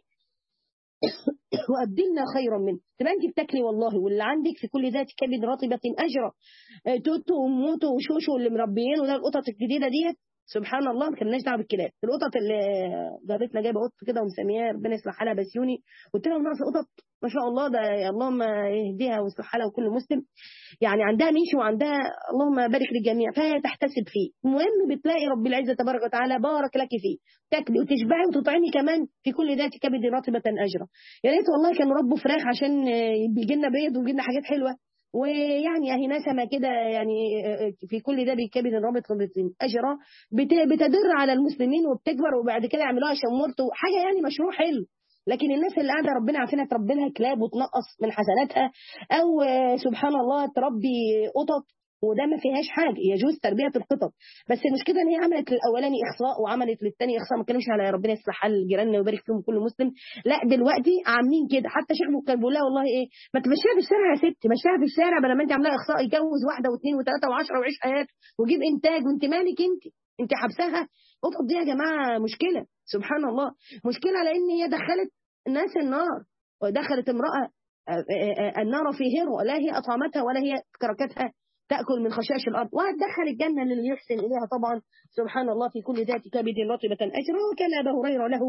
وأبدلنا خيرا منه تبقى انت بتاكلي والله واللي عندك في كل ذات كبد رطبة أجرة توتو وموتو وشوشو اللي مربيين وده القطط الجديدة ديت سبحان الله ما كناش دعوه بالكلاب القطط اللي جارتنا جايبه قط كده ومسميها ربنا يصلح حالها بسيوني قلت لها ناقص قطط ما شاء الله ده اللهم يهديها ويصلح حالها وكل مسلم يعني عندها ميشي وعندها اللهم بارك للجميع فهي تحتسب فيه المهم بتلاقي رب العزه تبارك وتعالى بارك لك فيه تاكلي وتشبعي وتطعمي كمان في كل ذات كبد رطبه اجرا يا ريت والله كانوا ربوا فراخ عشان بيجي لنا بيض ويجي لنا حاجات حلوه ويعني اهي نسمه كده يعني في كل ده بيكبد الرابط اجرا بتدر على المسلمين وبتكبر وبعد كده يعملوها شمورته حاجه يعني مشروع حلو لكن الناس اللي قاعده ربنا عارفينها تربي لها كلاب وتنقص من حسناتها او سبحان الله تربي قطط وده ما فيهاش حاجه يجوز تربيه القطط بس المشكله ان هي عملت للاولاني اخصاء وعملت للثاني اخصاء ما كانوش على ربنا يصلح حال جيراننا ويبارك فيهم كل مسلم لا دلوقتي عاملين كده حتى شيخ كان بيقول لها والله ايه ما تمشيها في الشارع يا ست مشيها في الشارع بدل ما انت عاملاها اخصاء يجوز واحده واثنين وثلاثه وعشره ويعيش حياته ويجيب انتاج وانت مالك انت انت حبسها القطط دي يا جماعه مشكله سبحان الله مشكله لان هي دخلت ناس النار ودخلت امراه النار في هرو لا هي اطعمتها ولا هي تركتها تأكل من خشاش الأرض وهتدخل الجنة للي يحسن إليها طبعا سبحان الله في كل ذات كبد رطبة أجرا وكان أبا هريرة له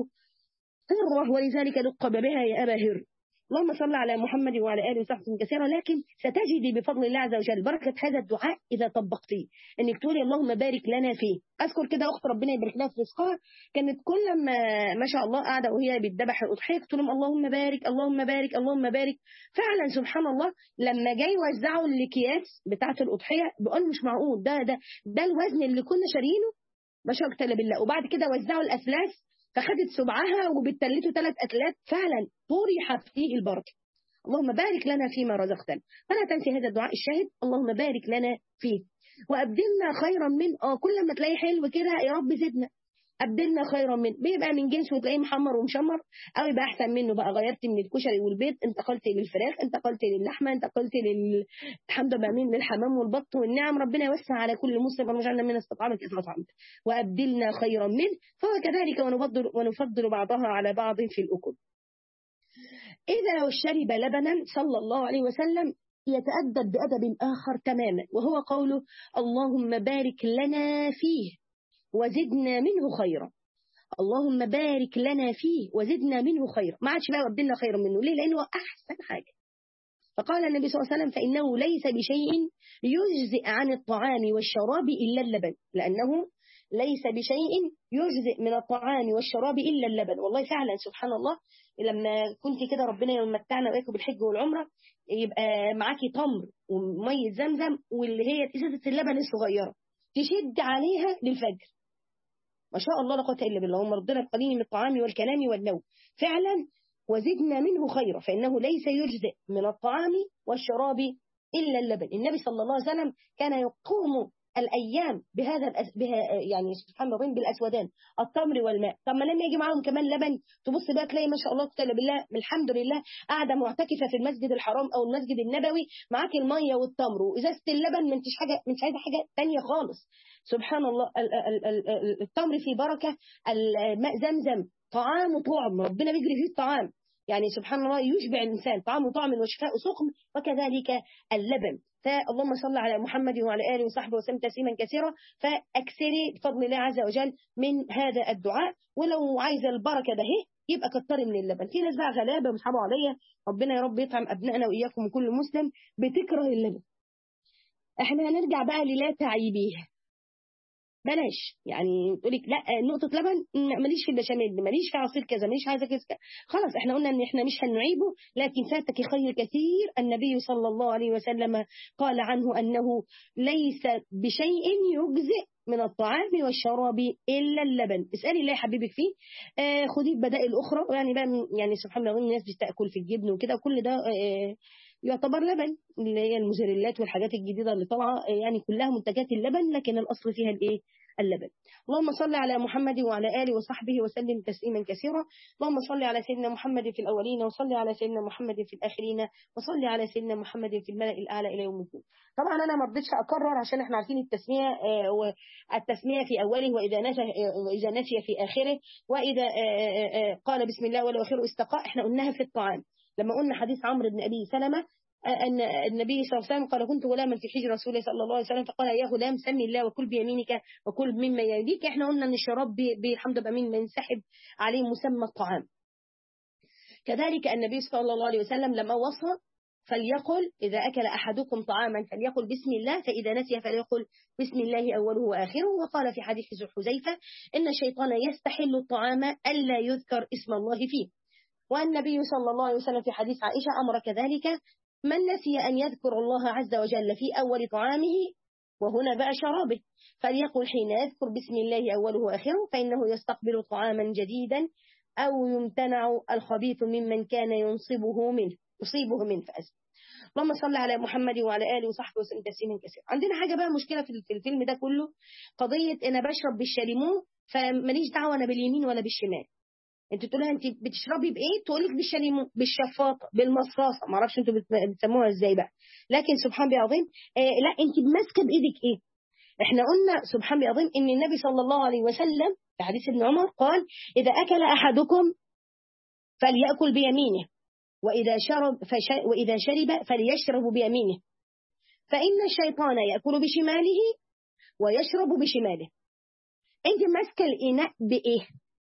هرة ولذلك لقب بها يا أبا هر اللهم صل على محمد وعلى اله وصحبه كثيرا لكن ستجدي بفضل الله عز وجل بركه هذا الدعاء اذا طبقتيه انك تقولي اللهم بارك لنا فيه اذكر كده اخت ربنا يبارك لها في رزقها كانت كل ما ما شاء الله قاعده وهي بتذبح الاضحيه تقول لهم اللهم بارك اللهم بارك اللهم بارك فعلا سبحان الله لما جاي يوزعوا الاكياس بتاعه الاضحيه بقول مش معقول ده ده ده الوزن اللي كنا شاريينه ما شاء الله بالله وبعد كده وزعوا الافلاس فخدت سبعها وبتلته ثلاث أكلات فعلا طرح فيه البركة اللهم بارك لنا فيما رزقتنا فلا تنسي هذا الدعاء الشاهد اللهم بارك لنا فيه وأبدلنا خيرا من اه كل ما تلاقيه حلو كده يا رب زدنا أبدلنا خيرا منه بيبقى من جنس وتلاقيه محمر ومشمر أو يبقى أحسن منه بقى غيرت من الكشري والبيض انتقلت للفراخ انتقلت للحمة انتقلت لل الحمد لله من للحمام والبط والنعم ربنا يوسع على كل مسلم وجعلنا من استطعمك إذا أطعمت وأبدلنا خيرا منه فهو كذلك ونفضل, ونفضل بعضها على بعض في الأكل إذا لو شرب لبنا صلى الله عليه وسلم يتأدب بأدب آخر تماما وهو قوله اللهم بارك لنا فيه وزدنا منه خيرا اللهم بارك لنا فيه وزدنا منه خيرا ما عادش بقى وابدلنا خيرا منه ليه لأنه أحسن حاجة فقال النبي صلى الله عليه وسلم فإنه ليس بشيء يجزئ عن الطعام والشراب إلا اللبن لأنه ليس بشيء يجزئ من الطعام والشراب إلا اللبن والله فعلا سبحان الله لما كنت كده ربنا يمتعنا وإياكم بالحج والعمرة يبقى معاكي تمر ومية زمزم واللي هي إزازة اللبن الصغيرة تشد عليها للفجر ما شاء الله لا قوه الا بالله هم ربنا القليل من الطعام والكلام والنوم فعلا وزدنا منه خيرا فانه ليس يجزئ من الطعام والشراب الا اللبن النبي صلى الله عليه وسلم كان يقوم الايام بهذا الأس... بها يعني سبحان الله بالاسودان التمر والماء طب ما لما يجي معاهم كمان لبن تبص بقى تلاقي ما شاء الله تعالى بالله الحمد لله قاعده معتكفه في المسجد الحرام او المسجد النبوي معاك الميه والتمر وازازه اللبن ما انتش حاجه مش عايزه حاجه ثانيه خالص سبحان الله التمر فيه بركه الماء زمزم طعام وطعم ربنا بيجري فيه الطعام يعني سبحان الله يشبع الإنسان طعام وطعم وشفاء سقم وكذلك اللبن فاللهم صل على محمد وعلى آله وصحبه وسلم تسليما كثيرا فأكثري بفضل الله عز وجل من هذا الدعاء ولو عايزة البركة ده يبقى كتري من اللبن في ناس بقى غلابة بيصحبوا عليا ربنا يا رب يطعم أبنائنا وإياكم وكل مسلم بتكره اللبن احنا هنرجع بقى للا تعيبيه بلاش يعني تقول لك لا نقطه لبن ماليش في البشاميل ماليش في عصير كذا ماليش عايزه كذا خلاص احنا قلنا ان احنا مش هنعيبه لكن فاتك خير كثير النبي صلى الله عليه وسلم قال عنه انه ليس بشيء يجزئ من الطعام والشراب الا اللبن اسالي الله حبيبك فيه آه خدي بدائل اخرى يعني بقى يعني سبحان الله الناس بتاكل في الجبن وكده وكل ده آه يعتبر لبن اللي هي المزرلات والحاجات الجديدة اللي طالعة يعني كلها منتجات اللبن لكن الأصل فيها الإيه؟ اللبن اللهم صل على محمد وعلى آله وصحبه وسلم تسليما كثيرا اللهم صل على سيدنا محمد في الأولين وصل على سيدنا محمد في الآخرين وصل على سيدنا محمد في الملأ الأعلى إلى يوم الدين طبعا أنا ما رضيتش أكرر عشان احنا عارفين التسمية التسمية في أوله وإذا نسي وإذا نسي في آخره وإذا قال بسم الله ولا آخره استقاء احنا قلناها في الطعام لما قلنا حديث عمرو بن أبي سلمة أن النبي صلى الله عليه وسلم قال كنت غلاما في حجر رسول الله صلى الله عليه وسلم فقال يا غلام سمي الله وكل بيمينك وكل مما يليك احنا قلنا ان الشراب بالحمد لله من ينسحب عليه مسمى الطعام كذلك النبي صلى الله عليه وسلم لما وصى فليقل إذا أكل أحدكم طعاما فليقل بسم الله فإذا نسي فليقل بسم الله أوله وآخره وقال في حديث حذيفة إن الشيطان يستحل الطعام ألا يذكر اسم الله فيه والنبي صلى الله عليه وسلم في حديث عائشة أمر كذلك من نسي أن يذكر الله عز وجل في أول طعامه وهنا بقى شرابه فليقل حين يذكر بسم الله أوله وآخره فإنه يستقبل طعاما جديدا أو يمتنع الخبيث ممن كان ينصبه منه يصيبه منه فأسف اللهم صل على محمد وعلى آله وصحبه وسلم تسليما كثيرا عندنا حاجة بقى مشكلة في الفيلم ده كله قضية أنا بشرب بالشاليمو فماليش دعوة أنا باليمين ولا بالشمال انت تقول لها انت بتشربي بايه تقول لك بالشاليمو بالشفاطه بالمصاصه ما اعرفش انتوا بتسموها ازاي بقى لكن سبحان الله عظيم آه لا انت ماسكه بايدك ايه احنا قلنا سبحان الله عظيم ان النبي صلى الله عليه وسلم في حديث ابن عمر قال اذا اكل احدكم فليأكل بيمينه واذا شرب فش... واذا شرب فليشرب بيمينه فان الشيطان ياكل بشماله ويشرب بشماله انت ماسكه الاناء بايه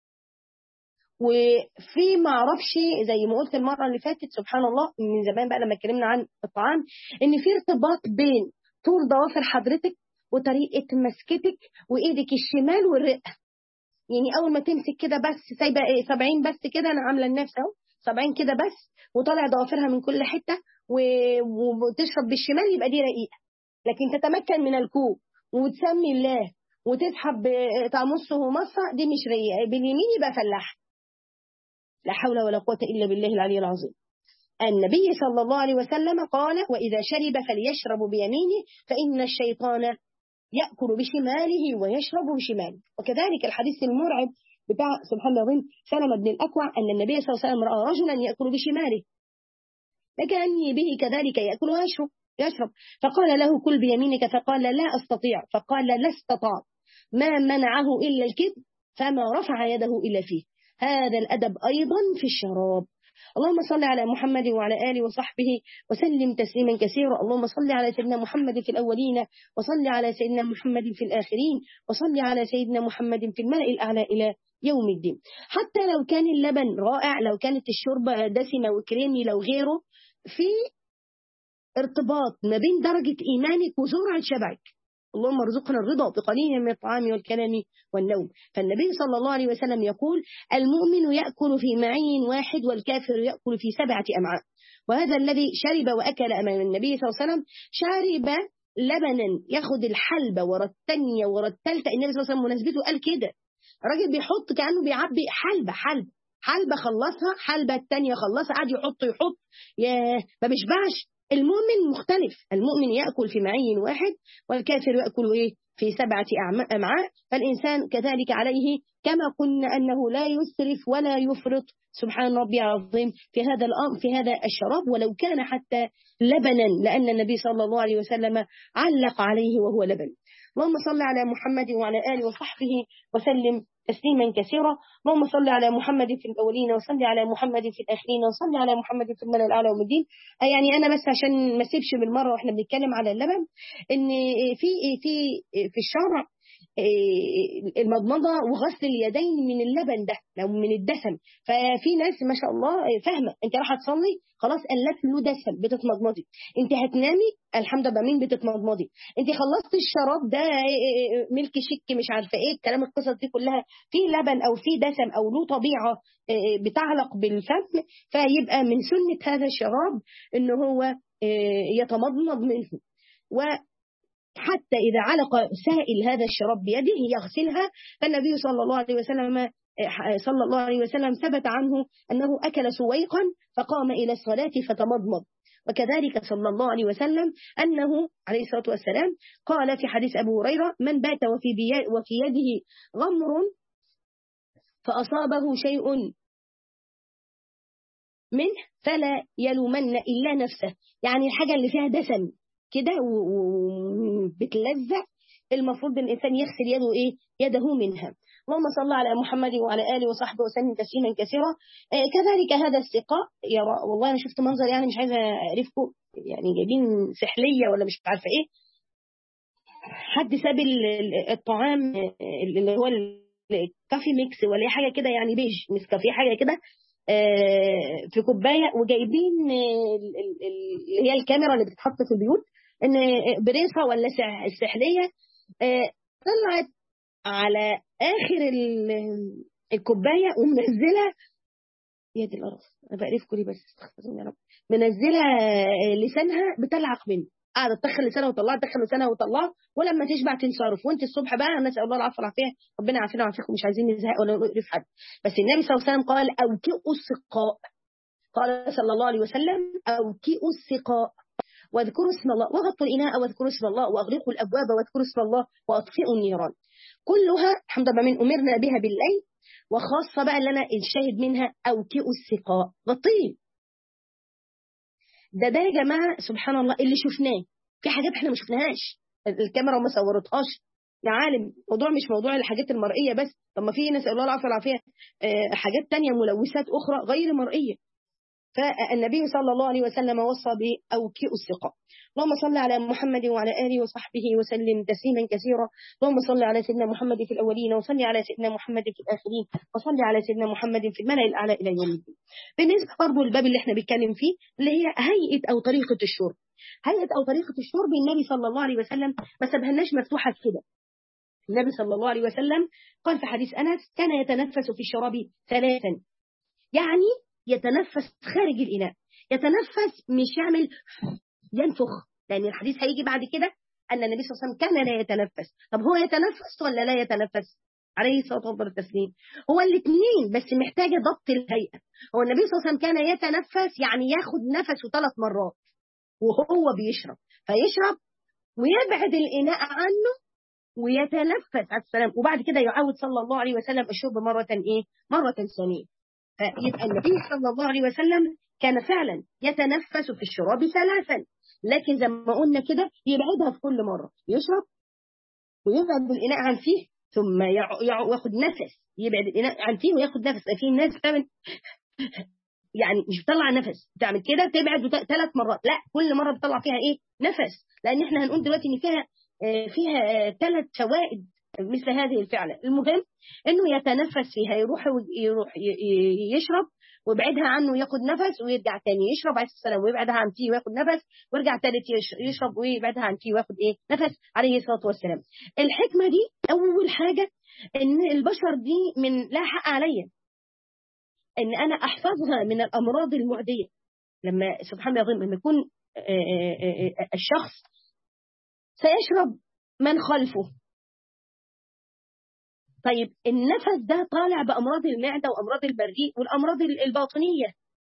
وفي ما اعرفش زي ما قلت المره اللي فاتت سبحان الله من زمان بقى لما اتكلمنا عن الطعام ان في ارتباط بين طول ضوافر حضرتك وطريقه مسكتك وايدك الشمال والرئه يعني اول ما تمسك كده بس سايبه ايه 70 بس كده انا عامله لنفسي اهو 70 كده بس وطالع ضوافرها من كل حته وتشرب بالشمال يبقى دي رقيقه لكن تتمكن من الكوب وتسمي الله وتسحب تمصه مصه دي مش رقيقه باليمين يبقى فلاح لا حول ولا قوة إلا بالله العلي العظيم النبي صلى الله عليه وسلم قال وإذا شرب فليشرب بيمينه فإن الشيطان يأكل بشماله ويشرب بشماله وكذلك الحديث المرعب بتاع سبحان الله العظيم سلمة بن الأكوع أن النبي صلى الله عليه وسلم رأى رجلا يأكل بشماله فكأني به كذلك يأكل ويشرب يشرب فقال له كل بيمينك فقال لا أستطيع فقال لا استطاع ما منعه إلا الكذب فما رفع يده إلا فيه هذا الأدب أيضا في الشراب اللهم صل على محمد وعلى آله وصحبه وسلم تسليما كثيرا اللهم صل على سيدنا محمد في الأولين وصل على سيدنا محمد في الآخرين وصل على سيدنا محمد في الملأ الأعلى إلى يوم الدين حتى لو كان اللبن رائع لو كانت الشوربة دسمة وكريمي لو غيره في ارتباط ما بين درجة إيمانك وسرعة شبعك اللهم ارزقنا الرضا بقليل من الطعام والكلام والنوم فالنبي صلى الله عليه وسلم يقول المؤمن يأكل في معين واحد والكافر يأكل في سبعة أمعاء وهذا الذي شرب وأكل أمام النبي صلى الله عليه وسلم شرب لبنا ياخد الحلبة ورا الثانية ورا الثالثة النبي صلى الله عليه وسلم مناسبته قال كده الراجل بيحط كأنه بيعبي حلبة حلبة حلبة خلصها حلبة الثانية خلصها قعد يحط يحط يا ما بيشبعش المؤمن مختلف المؤمن يأكل في معين واحد والكافر يأكل إيه في سبعة أمعاء فالإنسان كذلك عليه كما قلنا أنه لا يسرف ولا يفرط سبحان ربي العظيم في هذا الأمر في هذا الشراب ولو كان حتى لبنا لأن النبي صلى الله عليه وسلم علق عليه وهو لبن اللهم صل على محمد وعلى آله وصحبه وسلم تسليما كثيرا اللهم صل على محمد في الأولين وصل على محمد في الآخرين وصل على محمد في الملأ الأعلى يوم الدين يعني أنا بس عشان ما اسيبش بالمرة واحنا بنتكلم على اللبن إن في في في الشرع المضمضة وغسل اليدين من اللبن ده لو من الدسم ففي ناس ما شاء الله فاهمة انت راح تصلي خلاص اللبن له دسم بتتمضمضي انت هتنامي الحمد لله مين بتتمضمضي انت خلصت الشراب ده ملك شك مش عارفه ايه الكلام القصص دي كلها في لبن او في دسم او له طبيعه بتعلق بالفم فيبقى من سنة هذا الشراب ان هو يتمضمض منه و حتى إذا علق سائل هذا الشراب بيده يغسلها فالنبي صلى الله عليه وسلم صلى الله عليه وسلم ثبت عنه أنه أكل سويقا فقام إلى الصلاة فتمضمض وكذلك صلى الله عليه وسلم أنه عليه الصلاة والسلام قال في حديث أبو هريرة من بات وفي, وفي يده غمر فأصابه شيء منه فلا يلومن إلا نفسه يعني الحاجة اللي فيها دسم كده وبتلزق المفروض الإنسان يغسل يده إيه يده منها اللهم صل على محمد وعلى آله وصحبه وسلم تسليما كثيرا آه كذلك هذا السقاء يرى والله أنا شفت منظر يعني مش عايزة أعرفكم يعني جايبين سحلية ولا مش عارفة إيه حد ساب الطعام اللي هو الكافي ميكس ولا حاجة كده يعني بيج نسكافيه حاجة كده في كوبايه وجايبين اللي هي الكاميرا اللي بتتحط في البيوت ان بريصه ولا السحليه طلعت على اخر الكوبايه ومنزله يا دي القرف انا بقرفكم ليه بس استغفر يا رب منزله لسانها بتلعق منه قاعده تدخل لسانها وطلعها تدخل لسانها وطلعها ولما تشبع تنصرف وانت الصبح بقى نسال الله العافيه والعافيه ربنا يعافينا ويعافيكم مش عايزين نزهق ولا نقرف حد بس النبي صلى الله عليه وسلم قال اوكئوا السقاء قال صلى الله عليه وسلم اوكئوا السقاء واذكروا اسم الله وغطوا الاناء واذكروا اسم الله واغلقوا الابواب واذكروا اسم الله واطفئوا النيران كلها الحمد لله من امرنا بها بالليل وخاصه بقى اللي انا الشاهد منها اوكئوا السقاء غطيه ده ده يا جماعه سبحان الله اللي شفناه في حاجات احنا ما شفناهاش الكاميرا ما صورتهاش يا عالم موضوع مش موضوع الحاجات المرئيه بس طب ما في نسال الله العافيه والعافيه حاجات تانية ملوثات اخرى غير مرئيه فالنبي صلى الله عليه وسلم وصى بأوكئ الثقة اللهم صل على محمد وعلى آله وصحبه وسلم تسليما كثيرا اللهم صل على سيدنا محمد في الأولين وصل على سيدنا محمد في الآخرين وصل على سيدنا محمد في الملأ الأعلى إلى يوم الدين بالنسبة برضه للباب اللي احنا بنتكلم فيه اللي هي هيئة أو طريقة الشرب هيئة أو طريقة الشرب النبي صلى الله عليه وسلم ما سابهالناش مفتوحة كده النبي صلى الله عليه وسلم قال في حديث أنس كان يتنفس في الشراب ثلاثا يعني يتنفس خارج الإناء يتنفس مش يعمل ينفخ لأن الحديث هيجي بعد كده أن النبي صلى الله عليه وسلم كان لا يتنفس طب هو يتنفس ولا لا يتنفس عليه الصلاة والتسليم هو الاثنين بس محتاجة ضبط الهيئة هو النبي صلى الله عليه وسلم كان يتنفس يعني ياخد نفسه ثلاث مرات وهو بيشرب فيشرب ويبعد الإناء عنه ويتنفس على السلام وبعد كده يعود صلى الله عليه وسلم الشرب مرة إيه مرة ثانية فيبقى النبي صلى الله عليه وسلم كان فعلا يتنفس في الشراب ثلاثا لكن زي ما قلنا كده يبعدها في كل مرة يشرب ويبعد الإناء عن فيه ثم ياخد نفس يبعد الإناء عن فيه وياخد نفس في ناس بتعمل يعني مش بتطلع نفس بتعمل كده تبعد ثلاث مرات لا كل مرة بتطلع فيها ايه نفس لأن احنا هنقول دلوقتي ان فيها فيها ثلاث فوائد مثل هذه الفعلة المهم انه يتنفس فيها يروح يروح يشرب ويبعدها عنه ياخد نفس ويرجع تاني يشرب عليه السلام ويبعدها عن فيه وياخد نفس ويرجع تالت يشرب ويبعدها عن فيه وياخد ايه نفس عليه الصلاه والسلام الحكمه دي اول حاجه ان البشر دي من لا حق عليا ان انا احفظها من الامراض المعديه لما سبحان الله العظيم لما يكون الشخص سيشرب من خلفه طيب النفس ده طالع بأمراض المعدة وأمراض البريء والأمراض الباطنية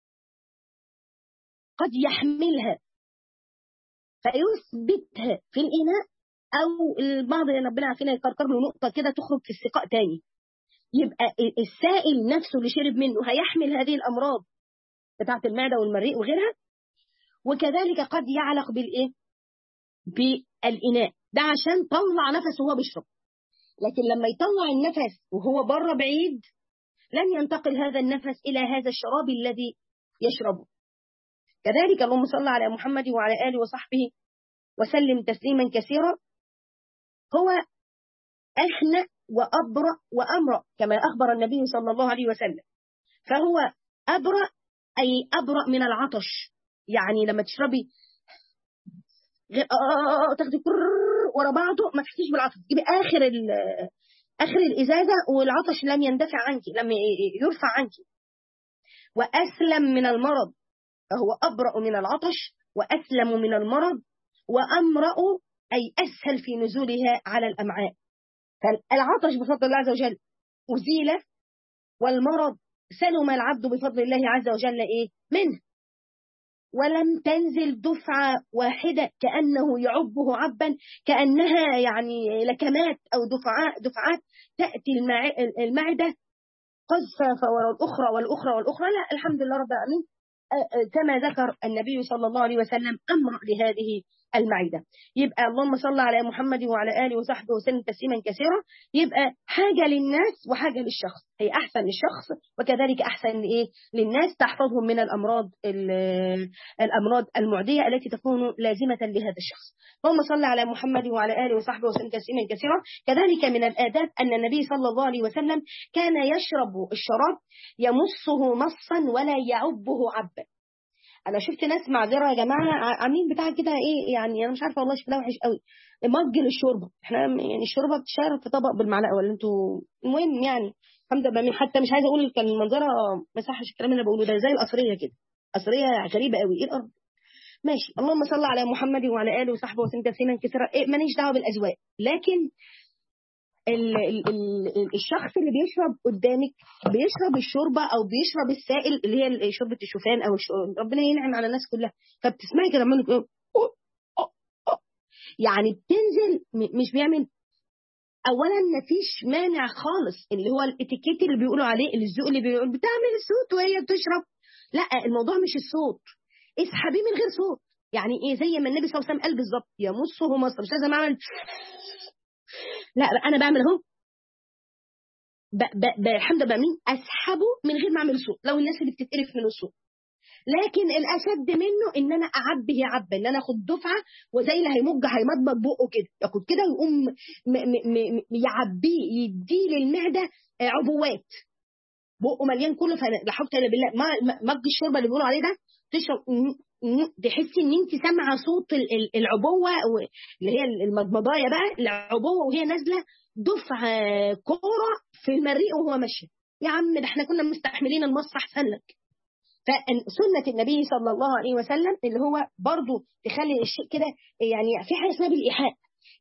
قد يحملها فيثبتها في الإناء أو البعض ربنا عارفين يكركر له نقطة كده تخرج في السقاء تاني يبقى السائل نفسه اللي شرب منه هيحمل هذه الأمراض بتاعة المعدة والمريء وغيرها وكذلك قد يعلق بالإيه؟ بالإناء ده عشان طلع نفسه وهو بيشرب لكن لما يطلع النفس وهو بره بعيد لن ينتقل هذا النفس إلى هذا الشراب الذي يشربه كذلك اللهم صل على محمد وعلى آله وصحبه وسلم تسليما كثيرا هو أحنى وأبرأ وأمرأ كما أخبر النبي صلى الله عليه وسلم فهو أبرأ أي أبرأ من العطش يعني لما تشربي تاخدي ورا بعضه ما تحسيش بالعطش تجيبي اخر اخر الازازه والعطش لم يندفع عنك لم يرفع عنك واسلم من المرض فهو ابرا من العطش واسلم من المرض وامرا اي اسهل في نزولها على الامعاء فالعطش بفضل الله عز وجل ازيل والمرض سلم العبد بفضل الله عز وجل ايه منه ولم تنزل دفعة واحدة كأنه يعبه عبا كأنها يعني لكمات أو دفعات دفعات تأتي المعدة قذفة ورا الأخرى والأخرى والأخرى لا الحمد لله رب العالمين كما ذكر النبي صلى الله عليه وسلم أمر لهذه المعدة يبقى اللهم صل على محمد وعلى آله وصحبه وسلم تسليما كثيرا يبقى حاجة للناس وحاجة للشخص هي أحسن للشخص وكذلك أحسن لإيه للناس تحفظهم من الأمراض الأمراض المعدية التي تكون لازمة لهذا الشخص اللهم صل على محمد وعلى آله وصحبه وسلم تسليما كثيرا كذلك من الآداب أن النبي صلى الله عليه وسلم كان يشرب الشراب يمصه مصا ولا يعبه عبا انا شفت ناس معذره يا جماعه عاملين بتاع كده ايه يعني انا مش عارفه والله شكلها وحش قوي مج للشوربه احنا يعني الشوربه بتشرب في طبق بالمعلقه ولا انتوا المهم يعني الحمد لله حتى مش عايزه اقول كان المنظره ما يصحش الكلام اللي بقوله ده زي القصريه كده قصريه غريبه قوي ايه الارض ماشي اللهم صل على محمد وعلى اله وصحبه وسلم تسليما كثيرا إيه ماليش دعوه بالاذواق لكن ال ال ال الشخص اللي بيشرب قدامك بيشرب الشوربه او بيشرب السائل اللي هي شوربه الشوفان او ربنا ينعم على الناس كلها فبتسمعي كده عمال يعني بتنزل مش بيعمل اولا مفيش مانع خالص اللي هو الاتيكيت اللي بيقولوا عليه اللي الذوق اللي بيقول بتعمل الصوت وهي بتشرب لا الموضوع مش الصوت اسحبيه من غير صوت يعني ايه زي ما النبي صلى الله عليه وسلم قال بالظبط يمصه مصر مش لازم اعمل لا انا بعمل اهو الحمد لله مين اسحبه من غير ما اعمل صوت لو الناس اللي بتتقرف من الصوت لكن الاشد منه ان انا اعبي عبه ان انا اخد دفعه وزي اللي هيمج هيمضمض بقه كده ياخد كده ويقوم يعبيه يديه للمعده عبوات بقه مليان كله فلا حول ولا بالله مج الشوربه اللي بيقولوا عليه ده تشرب تحسي ان انت سامعه صوت العبوه اللي هي المضمضايه بقى العبوه وهي نازله دفعه كوره في المريء وهو ماشي يا عم ده احنا كنا مستحملين المص احسن لك فسنة النبي صلى الله عليه وسلم اللي هو برضه تخلي الشيء كده يعني في حاجة اسمها بالإيحاء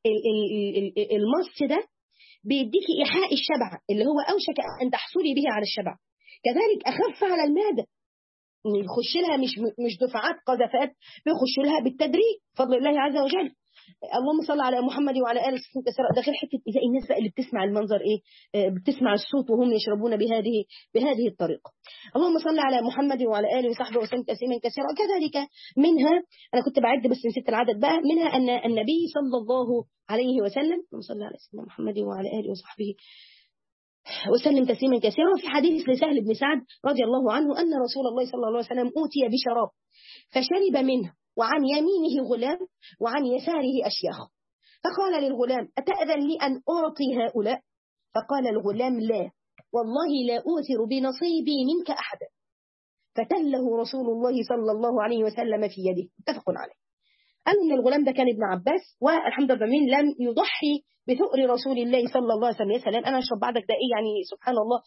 المص ده بيديكي إيحاء الشبع اللي هو أوشك أن تحصلي به على الشبع كذلك أخف على المعدة يخش لها مش مش دفعات قذفات بيخش لها بالتدريج بفضل الله عز وجل اللهم صل على محمد وعلى اله وصحبه ده غير حته زي الناس بقى اللي بتسمع المنظر ايه بتسمع الصوت وهم يشربون بهذه بهذه الطريقه اللهم صل على محمد وعلى اله وصحبه وسلم تسليما كثيرا كذلك منها انا كنت بعد بس نسيت العدد بقى منها ان النبي صلى الله عليه وسلم اللهم صل على سيدنا محمد وعلى اله وصحبه وسلم تسليما كثيرا في حديث لسهل بن سعد رضي الله عنه أن رسول الله صلى الله عليه وسلم أوتي بشراب فشرب منه وعن يمينه غلام وعن يساره أشياخ فقال للغلام أتأذن لي أن أعطي هؤلاء فقال الغلام لا والله لا أوثر بنصيبي منك أحدا فتله رسول الله صلى الله عليه وسلم في يده اتفق عليه قالوا ان الغلام ده كان ابن عباس والحمد لله مين لم يضحي بثؤر رسول الله صلى الله عليه وسلم يا سلام انا اشرب بعدك ده ايه يعني سبحان الله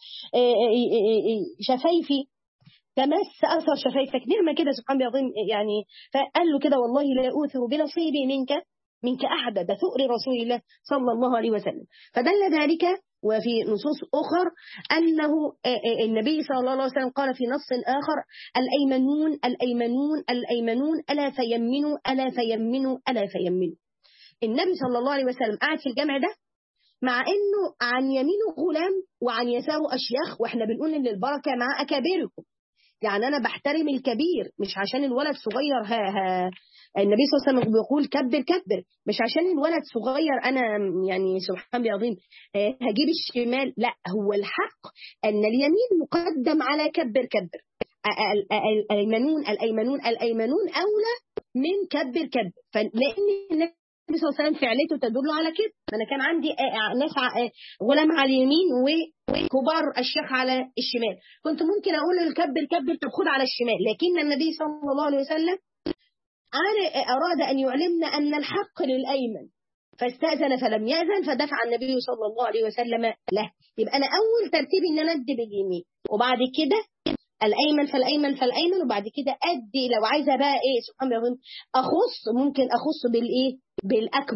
شفايفي تمس اثر شفايفك نعمه كده سبحان الله العظيم يعني فقال له كده والله لا اوثر بنصيبي منك منك احد ده ثؤر رسول الله صلى الله عليه وسلم فدل ذلك وفي نصوص أخر أنه النبي صلى الله عليه وسلم قال في نص آخر الأيمنون الأيمنون الأيمنون ألا فيمنوا ألا فيمنوا ألا فيمنوا النبي صلى الله عليه وسلم قاعد في الجامع ده مع انه عن يمينه غلام وعن يساره اشياخ واحنا بنقول ان البركه مع اكابركم يعني انا بحترم الكبير مش عشان الولد صغير ها ها النبي صلى الله عليه وسلم بيقول كبر كبر مش عشان الولد صغير انا يعني سبحان الله العظيم هجيب الشمال لا هو الحق ان اليمين مقدم على كبر كبر الايمنون الايمنون الايمنون اولى من كبر كبر فلان النبي صلى الله عليه وسلم فعلته تدل على كده انا كان عندي ناس غلام على اليمين وكبار الشيخ على الشمال كنت ممكن اقول الكبر كبر طب خد على الشمال لكن النبي صلى الله عليه وسلم أراد أن يعلمنا أن الحق للأيمن فاستأذن فلم يأذن فدفع النبي صلى الله عليه وسلم له يبقى أنا أول ترتيب إن أنا أدي باليمين وبعد كده الأيمن فالأيمن فالأيمن وبعد كده أدي لو عايزة بقى إيه سبحان الله أخص ممكن أخص بالإيه بالأكبر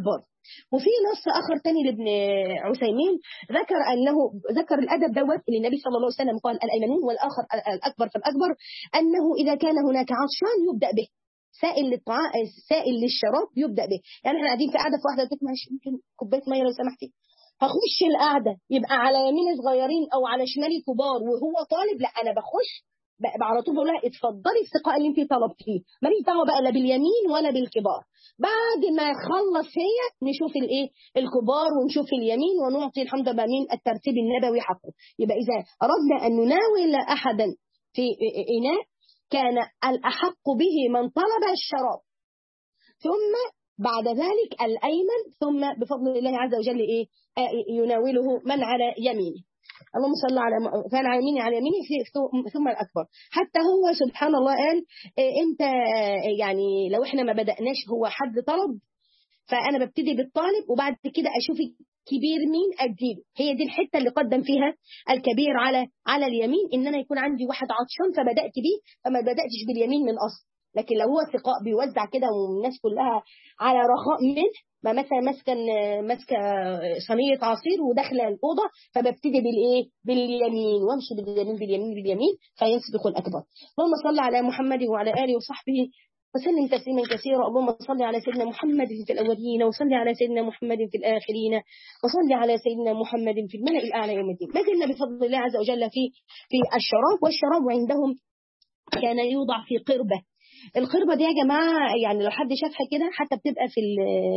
وفي نص اخر تاني لابن عثيمين ذكر انه ذكر الادب دوت اللي النبي صلى الله عليه وسلم قال الايمنون والاخر الاكبر فالاكبر انه اذا كان هناك عطشان يبدا به سائل للطعام سائل للشراب يبدا به يعني احنا قاعدين في قاعده في واحده قلت لك معلش ممكن كوبايه ميه لو سمحتي هخش القعده يبقى على يميني صغيرين او على شمالي كبار وهو طالب لا انا بخش على طول بقول لها اتفضلي السقاء اللي انت طلبتيه ماليش دعوه بقى لا باليمين ولا بالكبار بعد ما يخلص هي نشوف الايه الكبار ونشوف اليمين ونعطي الحمد لله مين الترتيب النبوي حقه يبقى اذا اردنا ان نناول احدا في اناء كان الاحق به من طلب الشراب ثم بعد ذلك الايمن ثم بفضل الله عز وجل ايه يناوله من على يمينه اللهم صل على كان على يميني على يميني ثم الاكبر حتى هو سبحان الله قال انت يعني لو احنا ما بداناش هو حد طلب فانا ببتدي بالطالب وبعد كده اشوف الكبير مين اديله هي دي الحته اللي قدم فيها الكبير على على اليمين ان انا يكون عندي واحد عطشان فبدات بيه فما بداتش باليمين من الاصل لكن لو هو ثقاء بيوزع كده والناس كلها على رخاء منه ما مثلا ماسكه ماسكه صينيه عصير وداخله الاوضه فببتدي بالايه باليمين وامشي باليمين باليمين باليمين فيسبق الاكبر اللهم صل على محمد وعلى اله وصحبه وسلم تسليما كثيرا اللهم صل على سيدنا محمد في الاولين وصل على سيدنا محمد في الاخرين وصل على سيدنا محمد في الملأ الاعلى يوم الدين ما زلنا بفضل الله عز وجل في في الشراب والشراب عندهم كان يوضع في قربه القربة دي يا جماعة يعني لو حد شافها كده حتى بتبقى في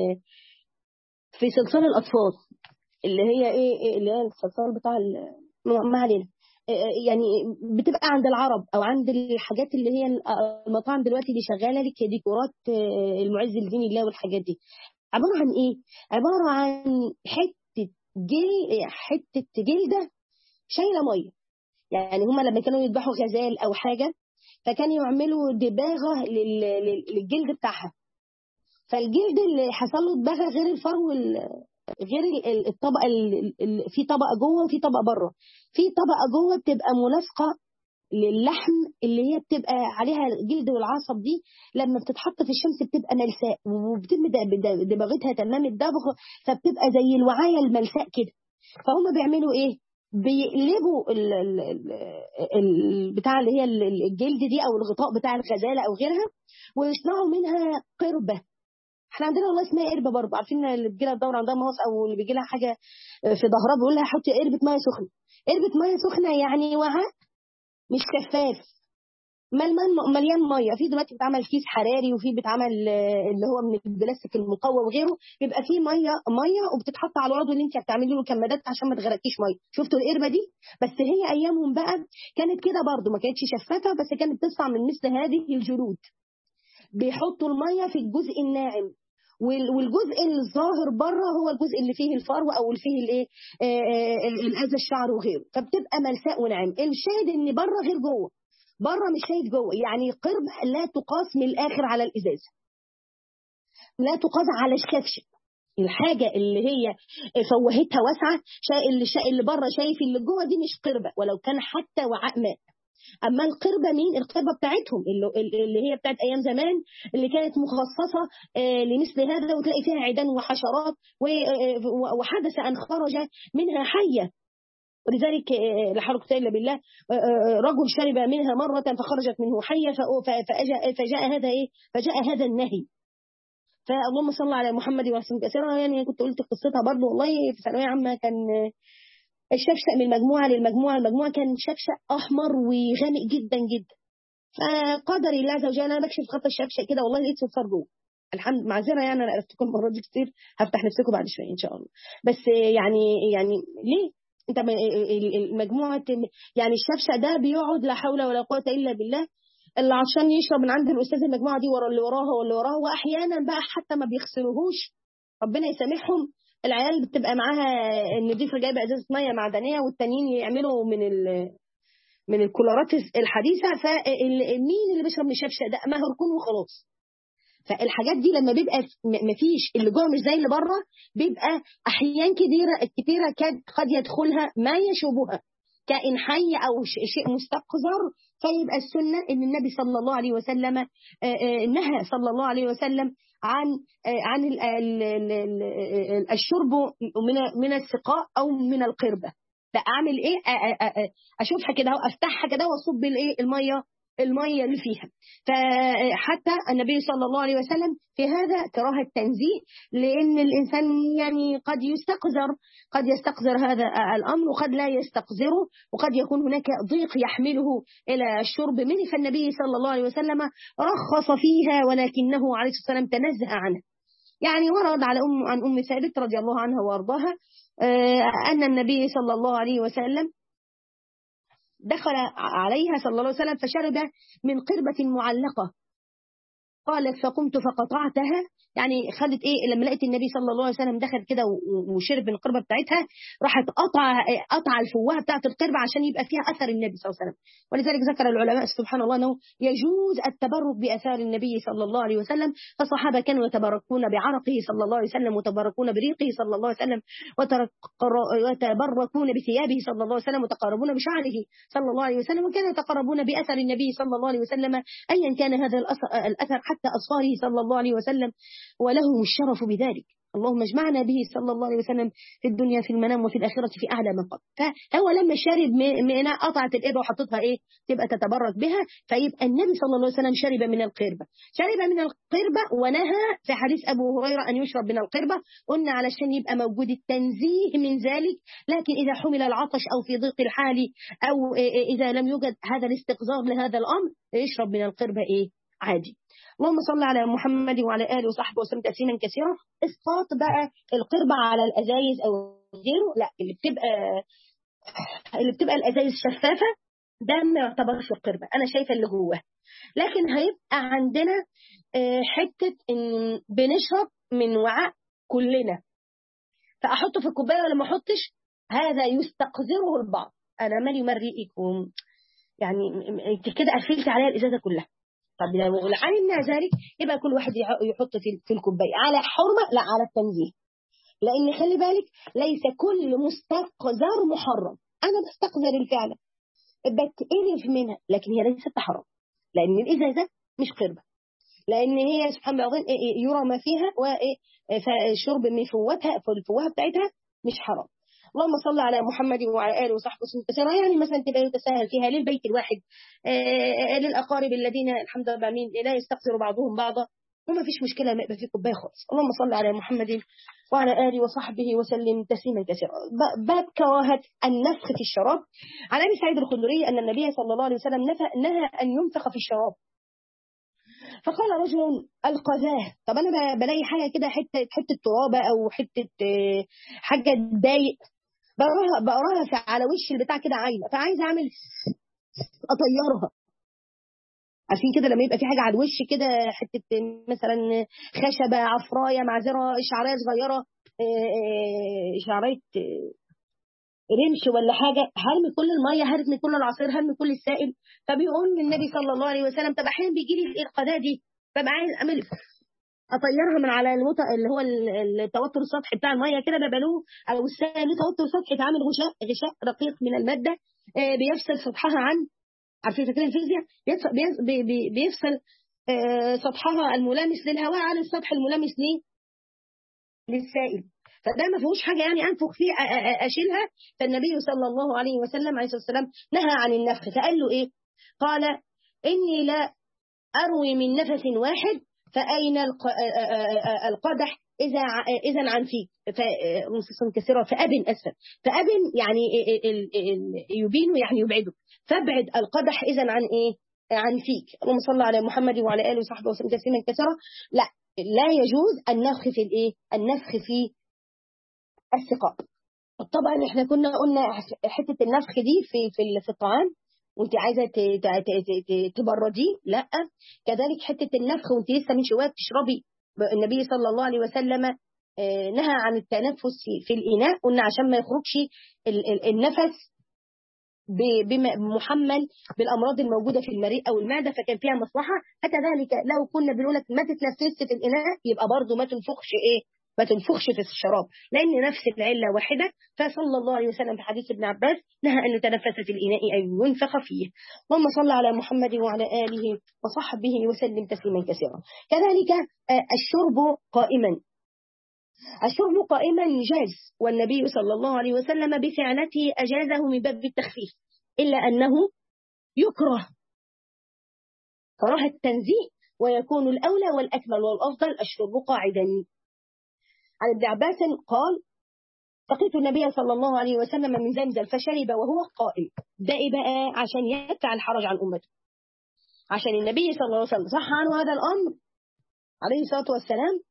في صلصال الأطفال اللي هي ايه اللي هي الصلصال بتاع ما علينا يعني بتبقى عند العرب او عند الحاجات اللي هي المطاعم دلوقتي اللي شغاله لك ديكورات المعز لدين الله والحاجات دي عباره عن ايه عباره عن حته جل حته جلده شايله ميه يعني هما لما كانوا يذبحوا غزال او حاجه فكانوا يعملوا دباغه للجلد بتاعها فالجلد اللي حصل له دباغه غير الفرو غير الطبقه في طبقه جوه وفي طبقه بره في طبقه جوه بتبقى ملاصقه للحم اللي هي بتبقى عليها الجلد والعصب دي لما بتتحط في الشمس بتبقى ملساء وبتم دباغتها تمام الدبغ فبتبقى زي الوعايه الملساء كده فهم بيعملوا ايه بيقلبوا ال ال ال بتاع اللي هي الجلد دي او الغطاء بتاع الغزاله او غيرها ويصنعوا منها قربه احنا عندنا والله اسمها قربه برضه عارفين اللي بيجي لها الدوره عندها مغص او اللي بيجي لها حاجه في ظهرها بيقول لها حطي قربه ميه سخنه قربه ميه سخنه يعني وعاء مش شفاف مليان ميه في دلوقتي بيتعمل كيس حراري وفي بيتعمل اللي هو من البلاستيك المقوى وغيره بيبقى فيه ميه ميه وبتتحط على العضو اللي انت بتعملي له كمادات عشان ما تغرقيش ميه شفتوا القربه دي بس هي ايامهم بقى كانت كده برضو ما كانتش شفافه بس كانت بتصنع من مثل هذه الجلود بيحطوا الميه في الجزء الناعم والجزء الظاهر بره هو الجزء اللي فيه الفرو او اللي فيه الايه الاذى الشعر وغيره فبتبقى ملساء وناعم الشاهد ان بره غير جوه بره مش شايف جوه يعني قرب لا تقاس من الاخر على الازاز لا تقاس على الشفشق الحاجه اللي هي فوهتها واسعه اللي شا... اللي بره شايف اللي جوه دي مش قربه ولو كان حتى وعاء ماء اما القربه مين القربه بتاعتهم اللي, اللي هي بتاعت ايام زمان اللي كانت مخصصه لمثل هذا وتلاقي فيها عيدان وحشرات وحدث ان خرج منها حيه ولذلك لا حول ولا الا بالله رجل شرب منها مره فخرجت منه حيه فجاء, فجاء هذا ايه فجاء هذا النهي فاللهم صل على محمد وسلم كثيرا يعني كنت قلت قصتها برضو والله في ثانويه عامه كان الشفشق من المجموعه للمجموعه المجموعه كان شفشق احمر وغامق جدا جدا فقدر الله عز وجل انا بكشف خط الشفشق كده والله لقيت صفار جوه الحمد معذره يعني انا عرفتكم المره دي كتير هفتح نفسكم بعد شويه ان شاء الله بس يعني يعني ليه انت المجموعه يعني الشفشق ده بيقعد لا حول ولا قوه الا بالله اللي عشان يشرب من عند الاستاذ المجموعه دي ورا اللي وراها واللي وراها واحيانا بقى حتى ما بيغسلوهوش ربنا يسامحهم العيال بتبقى معاها النضيفه جايبه ازازه ميه معدنيه والتانيين يعملوا من ال من الكولارات الحديثه فمين اللي بيشرب من الشفشق ده ما هركون وخلاص فالحاجات دي لما بيبقى مفيش اللي جوه مش زي اللي بره بيبقى احيان كتيره كتيره قد يدخلها ما يشوبها كائن حي او شيء مستقذر فيبقى السنه ان النبي صلى الله عليه وسلم نهى صلى الله عليه وسلم عن عن الشرب من من السقاء او من القربه لا اعمل ايه اشوفها كده افتحها كده واصب الايه الميه الميه اللي فيها فحتى النبي صلى الله عليه وسلم في هذا كراهه تنزيه لان الانسان يعني قد يستقذر قد يستقذر هذا الامر وقد لا يستقذره وقد يكون هناك ضيق يحمله الى الشرب منه فالنبي صلى الله عليه وسلم رخص فيها ولكنه عليه الصلاه والسلام تنزه عنها يعني ورد على ام عن ام ثابت رضي الله عنها وارضاها ان النبي صلى الله عليه وسلم دخل عليها صلى الله عليه وسلم فشرب من قربة معلقة قالت فقمت فقطعتها يعني خدت ايه لما لقيت النبي صلى الله عليه وسلم دخل كده وشرب من القربه بتاعتها راحت قطع قطع الفوهه بتاعت القربه عشان يبقى فيها اثر النبي صلى الله عليه وسلم ولذلك ذكر العلماء سبحان الله انه يجوز التبرك باثار النبي صلى الله عليه وسلم فالصحابه كانوا يتبركون بعرقه صلى الله عليه وسلم ويتبركون بريقه صلى الله عليه وسلم ويتبركون بثيابه صلى الله عليه وسلم وتقاربون بشعره صلى الله عليه وسلم وكانوا يتقربون باثر النبي صلى الله عليه وسلم ايا كان هذا الاثر حتى اصفاره صلى الله عليه وسلم وله الشرف بذلك اللهم اجمعنا به صلى الله عليه وسلم في الدنيا في المنام وفي الآخرة في أعلى مقام فهو لما شرب منها قطعت الإبرة وحطتها إيه تبقى تتبرك بها فيبقى النبي صلى الله عليه وسلم شرب من القربة شرب من القربة ونهى في حديث أبو هريرة أن يشرب من القربة قلنا علشان يبقى موجود التنزيه من ذلك لكن إذا حمل العطش أو في ضيق الحال أو إذا لم يوجد هذا الاستقذار لهذا الأمر يشرب من القربة إيه عادي اللهم صل على محمد وعلى اله وصحبه وسلم تسليما كثيرا اسقاط بقى القربة على الازايز او غيره لا اللي بتبقى اللي بتبقى الازايز شفافه ده ما يعتبرش القربة انا شايفه اللي جواه لكن هيبقى عندنا حته ان بنشرب من وعاء كلنا فاحطه في الكوبايه ولا ما احطش هذا يستقذره البعض انا مالي مريئكم يعني انت كده قفلت عليها الازازه كلها طب لو علمنا ذلك يبقى كل واحد يحط في الكوبايه على حرمه لا على التنزيه لان خلي بالك ليس كل مستقذر محرم انا بستقذر الفعل بتقرف منها لكن هي ليست حرام لان الازازه مش قربه لان هي سبحان الله العظيم يرى ما فيها فالشرب من فوتها الفوهه بتاعتها مش حرام اللهم صل على محمد وعلى اله وصحبه وسلم كثيرا يعني مثلا تبقى يتساهل فيها للبيت الواحد آه للاقارب الذين الحمد لله امين لا يستقصر بعضهم بعضا وما فيش مشكله ما يبقى في كوبايه خالص اللهم صل على محمد وعلى اله وصحبه وسلم تسليما كثيرا باب كراهه النفخ في الشراب عن ابي سعيد الخدري ان النبي صلى الله عليه وسلم نهى ان ينفخ في الشراب فقال رجل القذاه طب انا بلاقي حاجه كده حته حته ترابه او حته حاجه تضايق بقراها بقراها على وش البتاع كده عايزه فعايزه اعمل اطيرها عارفين كده لما يبقى في حاجه على الوش كده حته مثلا خشبه عفرايه معذره شعريه صغيره شعريه رمش ولا حاجه هرمي كل الميه هرمي كل العصير هرمي كل السائل فبيقول النبي صلى الله عليه وسلم طب احيانا بيجي لي القذاه دي ببقى عايز اعمل اطيرها من على الوطا اللي هو التوتر السطحي بتاع الميه كده ببقى له او السائل له توتر سطحي اتعمل غشاء غشاء رقيق من الماده بيفصل سطحها عن عارفين فاكرين الفيزياء بيفصل سطحها الملامس للهواء عن السطح الملامس ليه للسائل فده ما فيهوش حاجه يعني انفخ فيه اشيلها فالنبي صلى الله عليه وسلم عليه الصلاه والسلام نهى عن النفخ فقال له ايه؟ قال اني لا اروي من نفس واحد فاين القدح اذا اذا عن فيك نصوصا كثيره فابن اسفل فابن يعني يبين يعني يبعده فابعد القدح اذا عن ايه؟ عن فيك اللهم صل على محمد وعلى اله وصحبه وسلم تسليما كثيرا لا لا يجوز النفخ في الايه؟ النفخ في السقاء طبعا احنا كنا قلنا حته النفخ دي في في في الطعام وانت عايزه تبرديه لا كذلك حته النفخ وانت لسه من شويه بتشربي النبي صلى الله عليه وسلم نهى عن التنفس في الاناء قلنا عشان ما يخرجش النفس محمل بالامراض الموجوده في المريء او المعده فكان فيها مصلحه فكذلك لو كنا بنقول لك ما تتنفسش في الاناء يبقى برضه ما تنفخش ايه ما تنفخش في الشراب لأن نفس العلة واحدة فصلى الله عليه وسلم في حديث ابن عباس نهى أن يتنفس في الإناء أو ينفخ فيه اللهم صل على محمد وعلى آله وصحبه وسلم تسليما كثيرا كذلك الشرب قائما الشرب قائما جاز والنبي صلى الله عليه وسلم بفعلته أجازه من باب التخفيف إلا أنه يكره كراهة التنزيه ويكون الأولى والأكمل والأفضل الشرب قاعدا عن ابن عباس قال لقيت النبي صلى الله عليه وسلم من زمزم فشرب وهو قائم ده إيه بقى عشان يدفع الحرج عن أمته عشان النبي صلى الله عليه وسلم صح عنه هذا الأمر عليه الصلاة والسلام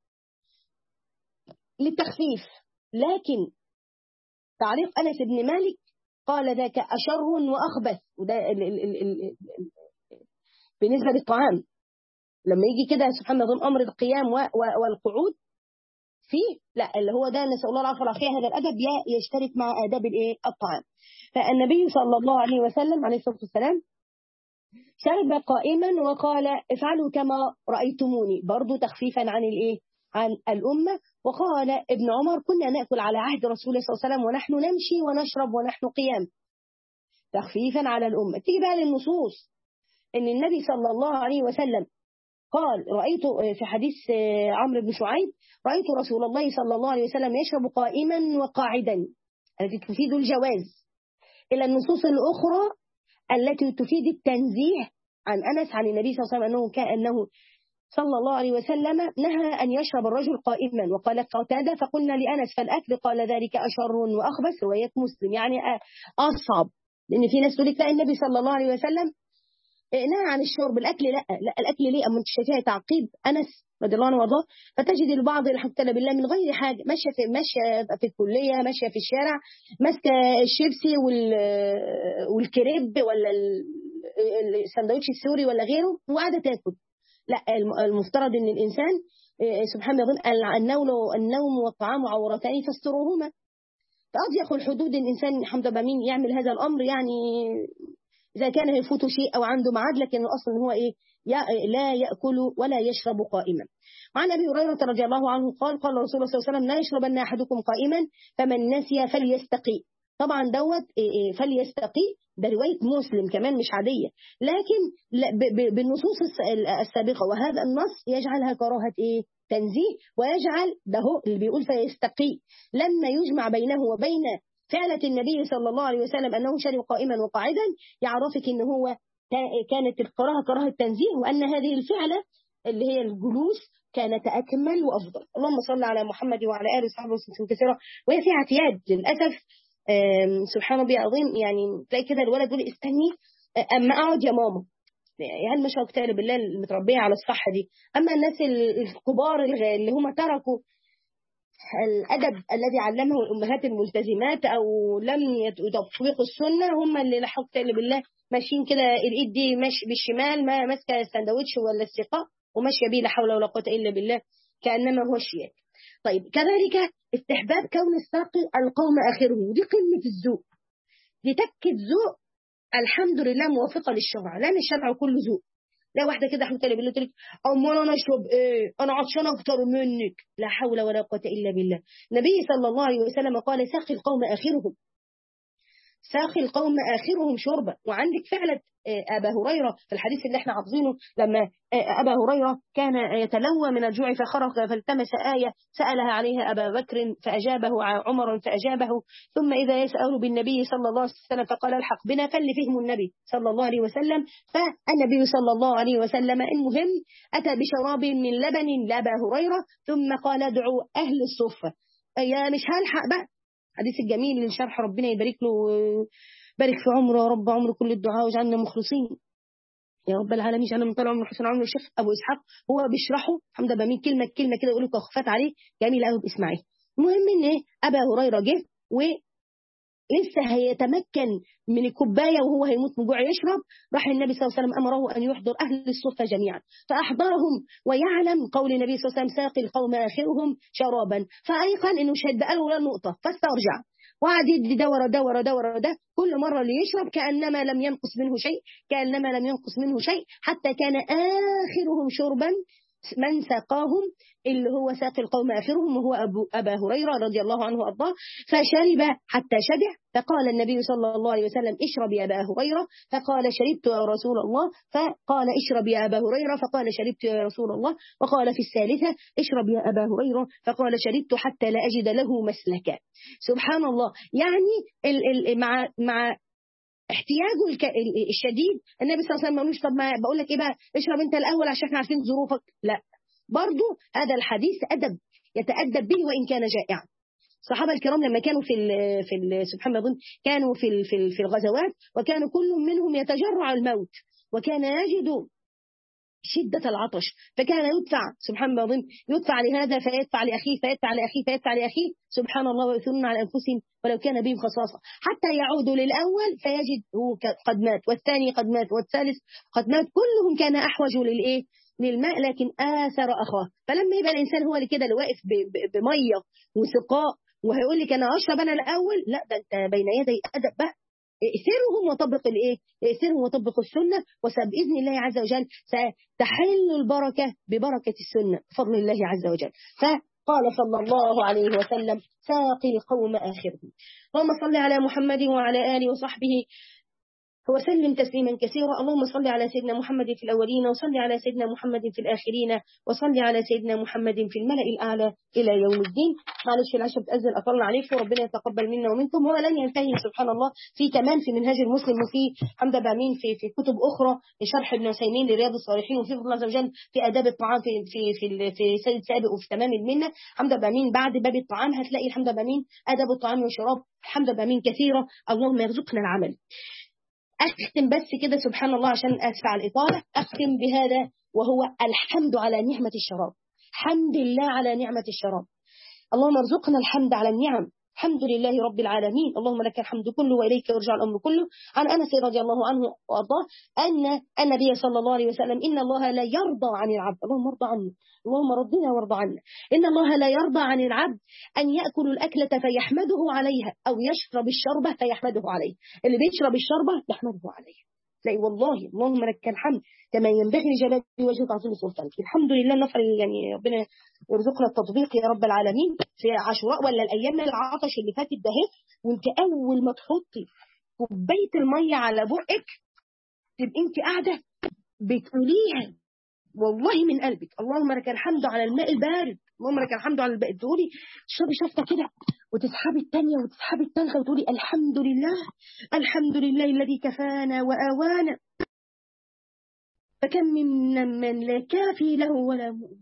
للتخفيف لكن تعليق أنس بن مالك قال ذاك أشر وأخبث وده ال ال ال ال بالنسبة للطعام لما يجي كده سبحان الله أمر القيام والقعود فيه لا اللي هو ده نسأل الله العافية والعافية هذا الأدب يشترك مع آداب الإيه الطعام فالنبي صلى الله عليه وسلم عليه الصلاة والسلام شرب قائما وقال افعلوا كما رأيتموني برضو تخفيفا عن الإيه عن الأمة وقال ابن عمر كنا نأكل على عهد رسول الله صلى الله عليه وسلم ونحن نمشي ونشرب ونحن قيام تخفيفا على الأمة تيجي بقى للنصوص ان النبي صلى الله عليه وسلم قال رأيت في حديث عمرو بن شعيب رأيت رسول الله صلى الله عليه وسلم يشرب قائما وقاعدا التي تفيد الجواز إلى النصوص الأخرى التي تفيد التنزيه عن أنس عن النبي صلى الله عليه وسلم أنه كان أنه صلى الله عليه وسلم نهى أن يشرب الرجل قائما وقال قتادة فقلنا لأنس فالأكل قال ذلك أشر وأخبث رواية مسلم يعني أصعب لأن في ناس تقول لك لا النبي صلى الله عليه وسلم نهى عن الشرب الأكل لا لا الأكل ليه أما أنت شايفها تعقيب أنس رضي الله عنه وارضاه فتجد البعض الحمد بالله من غير حاجة ماشية في ماشية في الكلية ماشية في الشارع ماسكة الشيبسي وال والكريب ولا السندوتش السوري ولا غيره وقاعدة تاكل لا المفترض ان الانسان سبحان الله النوم النوم والطعام عورتان فاستروهما فأضيق الحدود الإنسان الحمد لله مين يعمل هذا الأمر يعني إذا كان يفوت شيء أو عنده معاد لكن الأصل هو إيه لا يأكل ولا يشرب قائما وعن أبي هريرة رضي الله عنه قال قال رسول الله صلى الله عليه وسلم لا يشربن أحدكم قائما فمن نسي فليستقي طبعا دوت فليستقي ده رواية مسلم كمان مش عادية لكن بالنصوص السابقة وهذا النص يجعلها كراهة إيه تنزيه ويجعل ده هو اللي بيقول فيستقي لما يجمع بينه وبين فعلة النبي صلى الله عليه وسلم أنه شرب قائما وقاعدا يعرفك أن هو كانت الكراهة كراهة تنزيه وأن هذه الفعلة اللي هي الجلوس كانت أكمل وأفضل اللهم صل على محمد وعلى آله وصحبه وسلم كثيرا وهي فيها اعتياد للأسف سبحان الله العظيم يعني تلاقي كده الولد يقول استني أما أقعد يا ماما يعني ما شاء الله بالله المتربية على الصحة دي أما الناس الكبار اللي هم تركوا الأدب الذي علمه الأمهات الملتزمات أو لم يطبقوا السنة هم اللي لا حول بالله ماشيين كده الإيد دي ماشي بالشمال ما ماسكة السندوتش ولا السقاء وماشية بيه لا حول ولا قوة إلا بالله كأنما هو الشياك طيب كذلك استحباب كون الساقي القوم آخرهم دي قمة الذوق دي تكة ذوق الحمد لله موافقة للشرع لأن الشرع كله ذوق لا واحدة كده احنا تاني بالله تقول أمال أنا أشرب إيه أنا عطشان أكتر منك لا حول ولا قوة إلا بالله النبي صلى الله عليه وسلم قال ساقي القوم آخرهم ساقي القوم آخرهم شربا وعندك فعلا أبا هريرة في الحديث اللي احنا حافظينه لما أبا هريرة كان يتلوى من الجوع فخرج فالتمس آية سألها عليها أبا بكر فأجابه عمر فأجابه ثم إذا يسأل بالنبي صلى الله عليه وسلم فقال الحق بنا فلفهم النبي صلى الله عليه وسلم فالنبي صلى الله عليه وسلم المهم أتى بشراب من لبن لأبا هريرة ثم قال ادعوا أهل الصفة يا مش هلحق بقى الحديث الجميل اللي شرح ربنا يبارك له بارك في عمره يا رب عمر كل الدعاء واجعلنا مخلصين يا رب العالمين اجعلنا من طال عمر حسن عمر الشيخ ابو اسحاق هو بيشرحه الحمد لله من كلمه كلمه كده يقول لك خفات عليه جميل قوي باسماعيل المهم ان ايه ابا هريره جه و لسه هيتمكن من الكوباية وهو هيموت من جوع يشرب راح النبي صلى الله عليه وسلم أمره أن يحضر أهل الصفة جميعا فأحضرهم ويعلم قول النبي صلى الله عليه وسلم ساقي القوم آخرهم شرابا فأيقن أنه مش هيتبقى له ولا نقطة فاسترجع وقعد يدي ده ورا ده ورا ده ورا ده كل مرة اللي يشرب كأنما لم ينقص منه شيء كأنما لم ينقص منه شيء حتى كان آخرهم شربا من ساقاهم اللي هو ساق القوم آخرهم وهو أبو أبا هريرة رضي الله عنه وأرضاه فشرب حتى شبع فقال النبي صلى الله عليه وسلم اشرب يا أبا هريرة فقال شربت يا رسول الله فقال اشرب يا أبا هريرة فقال شربت يا رسول الله وقال في الثالثة اشرب يا أبا هريرة فقال شربت حتى لا أجد له مسلكا سبحان الله يعني ال ال مع مع احتياجه الشديد النبي صلى الله عليه وسلم ما قالوش طب ما بقول لك ايه بقى اشرب انت الاول عشان احنا عارفين ظروفك لا برضه هذا الحديث ادب يتادب به وان كان جائعا الصحابه الكرام لما كانوا في ال في ال سبحان الله كانوا في ال في, ال في الغزوات وكانوا كل منهم يتجرع الموت وكان يجد شدة العطش فكان يدفع سبحان الله العظيم يدفع لهذا فيدفع لأخيه فيدفع لأخيه فيدفع لأخيه سبحان الله ويؤثرون على أنفسهم ولو كان بهم خصاصة حتى يعودوا للأول فيجد هو قد مات والثاني قد مات والثالث قد مات كلهم كان أحوج للإيه للماء لكن آثر أخاه فلما يبقى الإنسان هو اللي كده اللي واقف بمية وسقاء وهيقول لك أنا أشرب أنا الأول لا ده أنت بين يدي أدب بقى ائثرهم وطبق الايه ائثرهم وطبق السنه وباذن الله عز وجل ستحل البركه ببركه السنه بفضل الله عز وجل فقال صلى الله عليه وسلم ساقي القوم اخرهم اللهم صل على محمد وعلى اله وصحبه وسلم تسليما كثيرا اللهم صل على سيدنا محمد في الأولين وصل على سيدنا محمد في الآخرين وصل على سيدنا محمد في الملأ الأعلى إلى يوم الدين معلش العشاء بتأذن أطلنا عليكم وربنا يتقبل منا ومنكم هو لن ينتهي سبحان الله في كمان في منهاج المسلم وفي حمد بامين في في كتب أخرى لشرح ابن عثيمين لرياض الصالحين وفي الله عز وجل في آداب الطعام في في في, في سيد سابق وفي تمام المنة حمد بامين بعد باب الطعام هتلاقي الحمد بامين آداب الطعام والشراب حمد بامين كثيرة اللهم يرزقنا العمل أختم بس كده سبحان الله عشان أدفع الإطالة أختم بهذا وهو الحمد على نعمة الشراب حمد الله على نعمة الشراب اللهم ارزقنا الحمد على النعم الحمد لله رب العالمين اللهم لك الحمد كله وإليك يرجع الأمر كله عن أنس رضي الله عنه وأرضاه أن النبي صلى الله عليه وسلم إن الله لا يرضى عن العبد اللهم ارضى عنه اللهم ردنا وارضى عنا إن الله لا يرضى عن العبد أن يأكل الأكلة فيحمده عليها أو يشرب الشربة فيحمده عليه اللي بيشرب الشربة يحمده عليها لا والله اللهم لك الحمد كما ينبغي لجلال وجهك عظيم سلطانك الحمد لله نفر يعني ربنا يرزقنا التطبيق يا رب العالمين في عاشوراء ولا الايام العطش اللي فاتت ده وانت اول ما تحطي كوبايه الميه على بقك تبقى انت قاعده بتقوليها والله من قلبك اللهم لك الحمد على الماء البارد اللهم لك الحمد على الماء تقولي تشربي شفطه كده وتسحبي الثانيه وتسحبي الثالثه وتقولي الحمد لله الحمد لله الذي كفانا واوانا فكم من من لا كافي له ولا مؤمن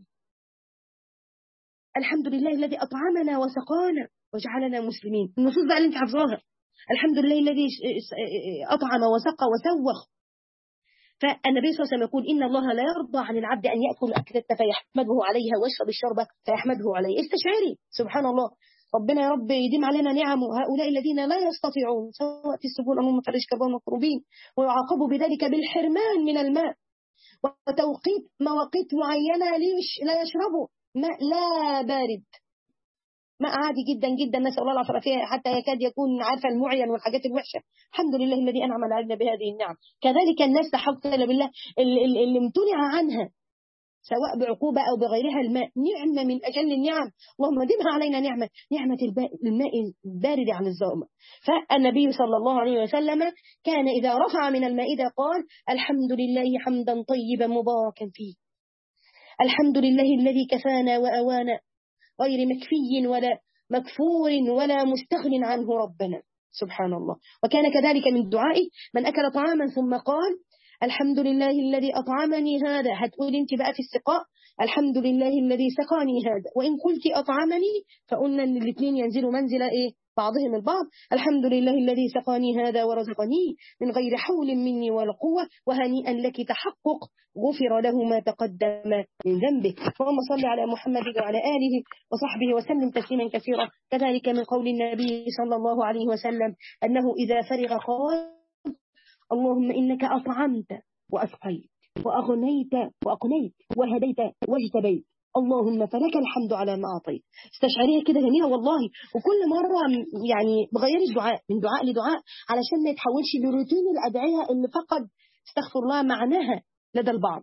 الحمد لله الذي اطعمنا وسقانا وجعلنا مسلمين النصوص بقى اللي انت حافظاها الحمد لله الذي اطعم وسقى وسوخ فالنبي صلى الله عليه وسلم يقول إن الله لا يرضى عن العبد أن يأكل أكلة فيحمده عليها ويشرب الشربة فيحمده عليه استشعري سبحان الله ربنا يا رب يديم علينا نعمه هؤلاء الذين لا يستطيعون سواء في السبل أمام فرج كبار مكروبين ويعاقبوا بذلك بالحرمان من الماء وتوقيت مواقيت معينة ليش لا يشربوا ماء لا بارد ماء عادي جدا جدا نسأل الله العافية حتى يكاد يكون عارفة المعين والحاجات الوحشة الحمد لله الذي أنعم علينا بهذه النعم كذلك الناس تحق بالله اللي, اللي امتنع عنها سواء بعقوبة أو بغيرها الماء نعمة من أجل النعم اللهم دمها علينا نعمة نعمة الماء البارد عن الظلمة فالنبي صلى الله عليه وسلم كان إذا رفع من المائدة قال الحمد لله حمدا طيبا مباركا فيه الحمد لله الذي كفانا وأوانا غير مكفي ولا مكفور ولا مستغن عنه ربنا سبحان الله وكان كذلك من دعائي من أكل طعاما ثم قال الحمد لله الذي أطعمني هذا هتقول انت بقى في السقاء الحمد لله الذي سقاني هذا وإن قلت أطعمني فقلنا أن الاثنين ينزلوا منزل إيه بعضهم البعض الحمد لله الذي سقاني هذا ورزقني من غير حول مني ولا قوة وهنيئا لك تحقق غفر له ما تقدم من ذنبه اللهم صل على محمد وعلى آله وصحبه وسلم تسليما كثيرا كذلك من قول النبي صلى الله عليه وسلم أنه إذا فرغ قال اللهم إنك أطعمت وأسقيت وأغنيت وأقنيت وهديت واجتبيت اللهم فلك الحمد على ما أعطيت استشعريها كده جميلة والله وكل مرة يعني بغير الدعاء من دعاء لدعاء علشان ما يتحولش لروتين الأدعية اللي فقد استغفر الله معناها لدى البعض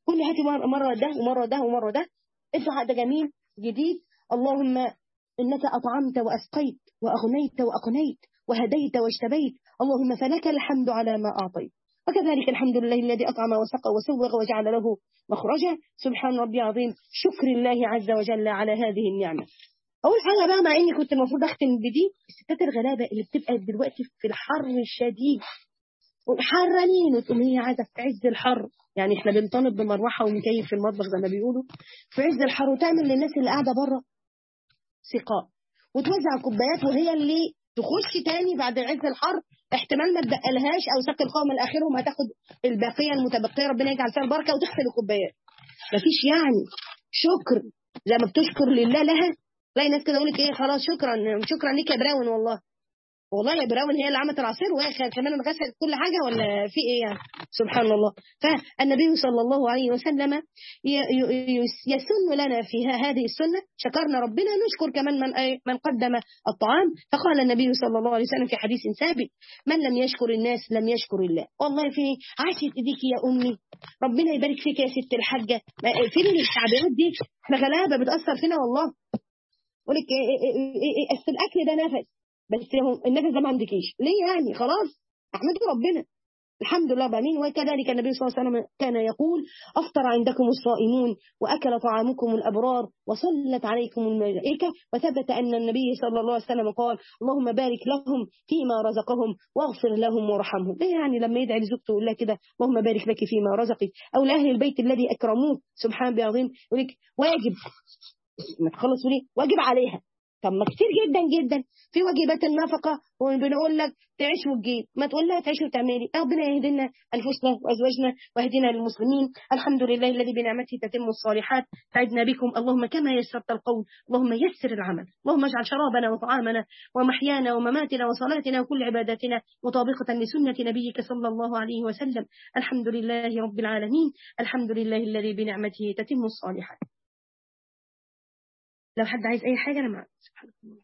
كل هاتي مرة, مرة ده ومرة ده ومرة ده ادعاء ده جميل جديد اللهم إنك أطعمت وأسقيت وأغنيت وأقنيت وهديت واجتبيت اللهم فلك الحمد على ما أعطيت وكذلك الحمد لله الذي أطعم وسقى وسوغ وجعل له مخرجا سبحان ربي عظيم شكر الله عز وجل على هذه النعمة أول حاجة بقى مع إني كنت المفروض أختم بدي الستات الغلابة اللي بتبقى دلوقتي في الحر الشديد حرانين وتقوم هي عايزة في عز الحر يعني احنا بنطالب بمروحة ومكيف في المطبخ زي ما بيقولوا في عز الحر وتعمل للناس اللي قاعدة بره سقاء وتوزع كوبايات وهي اللي تخش تاني بعد عز الحر احتمال ما تدقلهاش او سك القوم الاخر وما تاخد الباقيه المتبقيه ربنا يجعل فيها البركه وتغسل الكوبايات مفيش يعني شكر زي ما بتشكر لله لها تلاقي ناس كده يقول لك ايه خلاص شكرا شكرا ليك يا براون والله والله يا براون هي اللي عملت العصير وهي كمان غسلت كل حاجة ولا في ايه يعني سبحان الله فالنبي صلى الله عليه وسلم يسن لنا في هذه السنة شكرنا ربنا نشكر كمان من من قدم الطعام فقال النبي صلى الله عليه وسلم في حديث ثابت من لم يشكر الناس لم يشكر الله والله في عاشت ايديك يا امي ربنا يبارك فيك يا ست الحاجة فين التعبيرات دي احنا غلابة بتأثر فينا والله يقول لك اصل الاكل ده نفس بس النفس ده ما عندكيش ليه يعني خلاص احمدوا ربنا الحمد لله بامين وكذلك النبي صلى الله عليه وسلم كان يقول افطر عندكم الصائمون واكل طعامكم الابرار وصلت عليكم الملائكه وثبت ان النبي صلى الله عليه وسلم قال اللهم بارك لهم فيما رزقهم واغفر لهم وارحمهم ده يعني لما يدعي لزوجته يقول لها كده اللهم بارك لك فيما رزقك او لاهل البيت الذي اكرموك سبحان الله العظيم يقول لك واجب ما تخلص ليه واجب عليها طب ما كتير جدا جدا في واجبات النفقة وبنقول لك تعيش وتجيب ما تقول لها تعيش وتعملي ربنا يهدنا أنفسنا وأزواجنا واهدنا للمسلمين الحمد لله الذي بنعمته تتم الصالحات سعدنا بكم اللهم كما يسرت القول اللهم يسر العمل اللهم اجعل شرابنا وطعامنا ومحيانا ومماتنا وصلاتنا وكل عباداتنا مطابقة لسنة نبيك صلى الله عليه وسلم الحمد لله رب العالمين الحمد لله الذي بنعمته تتم الصالحات لو حد عايز أي حاجة أنا معك سبحان الله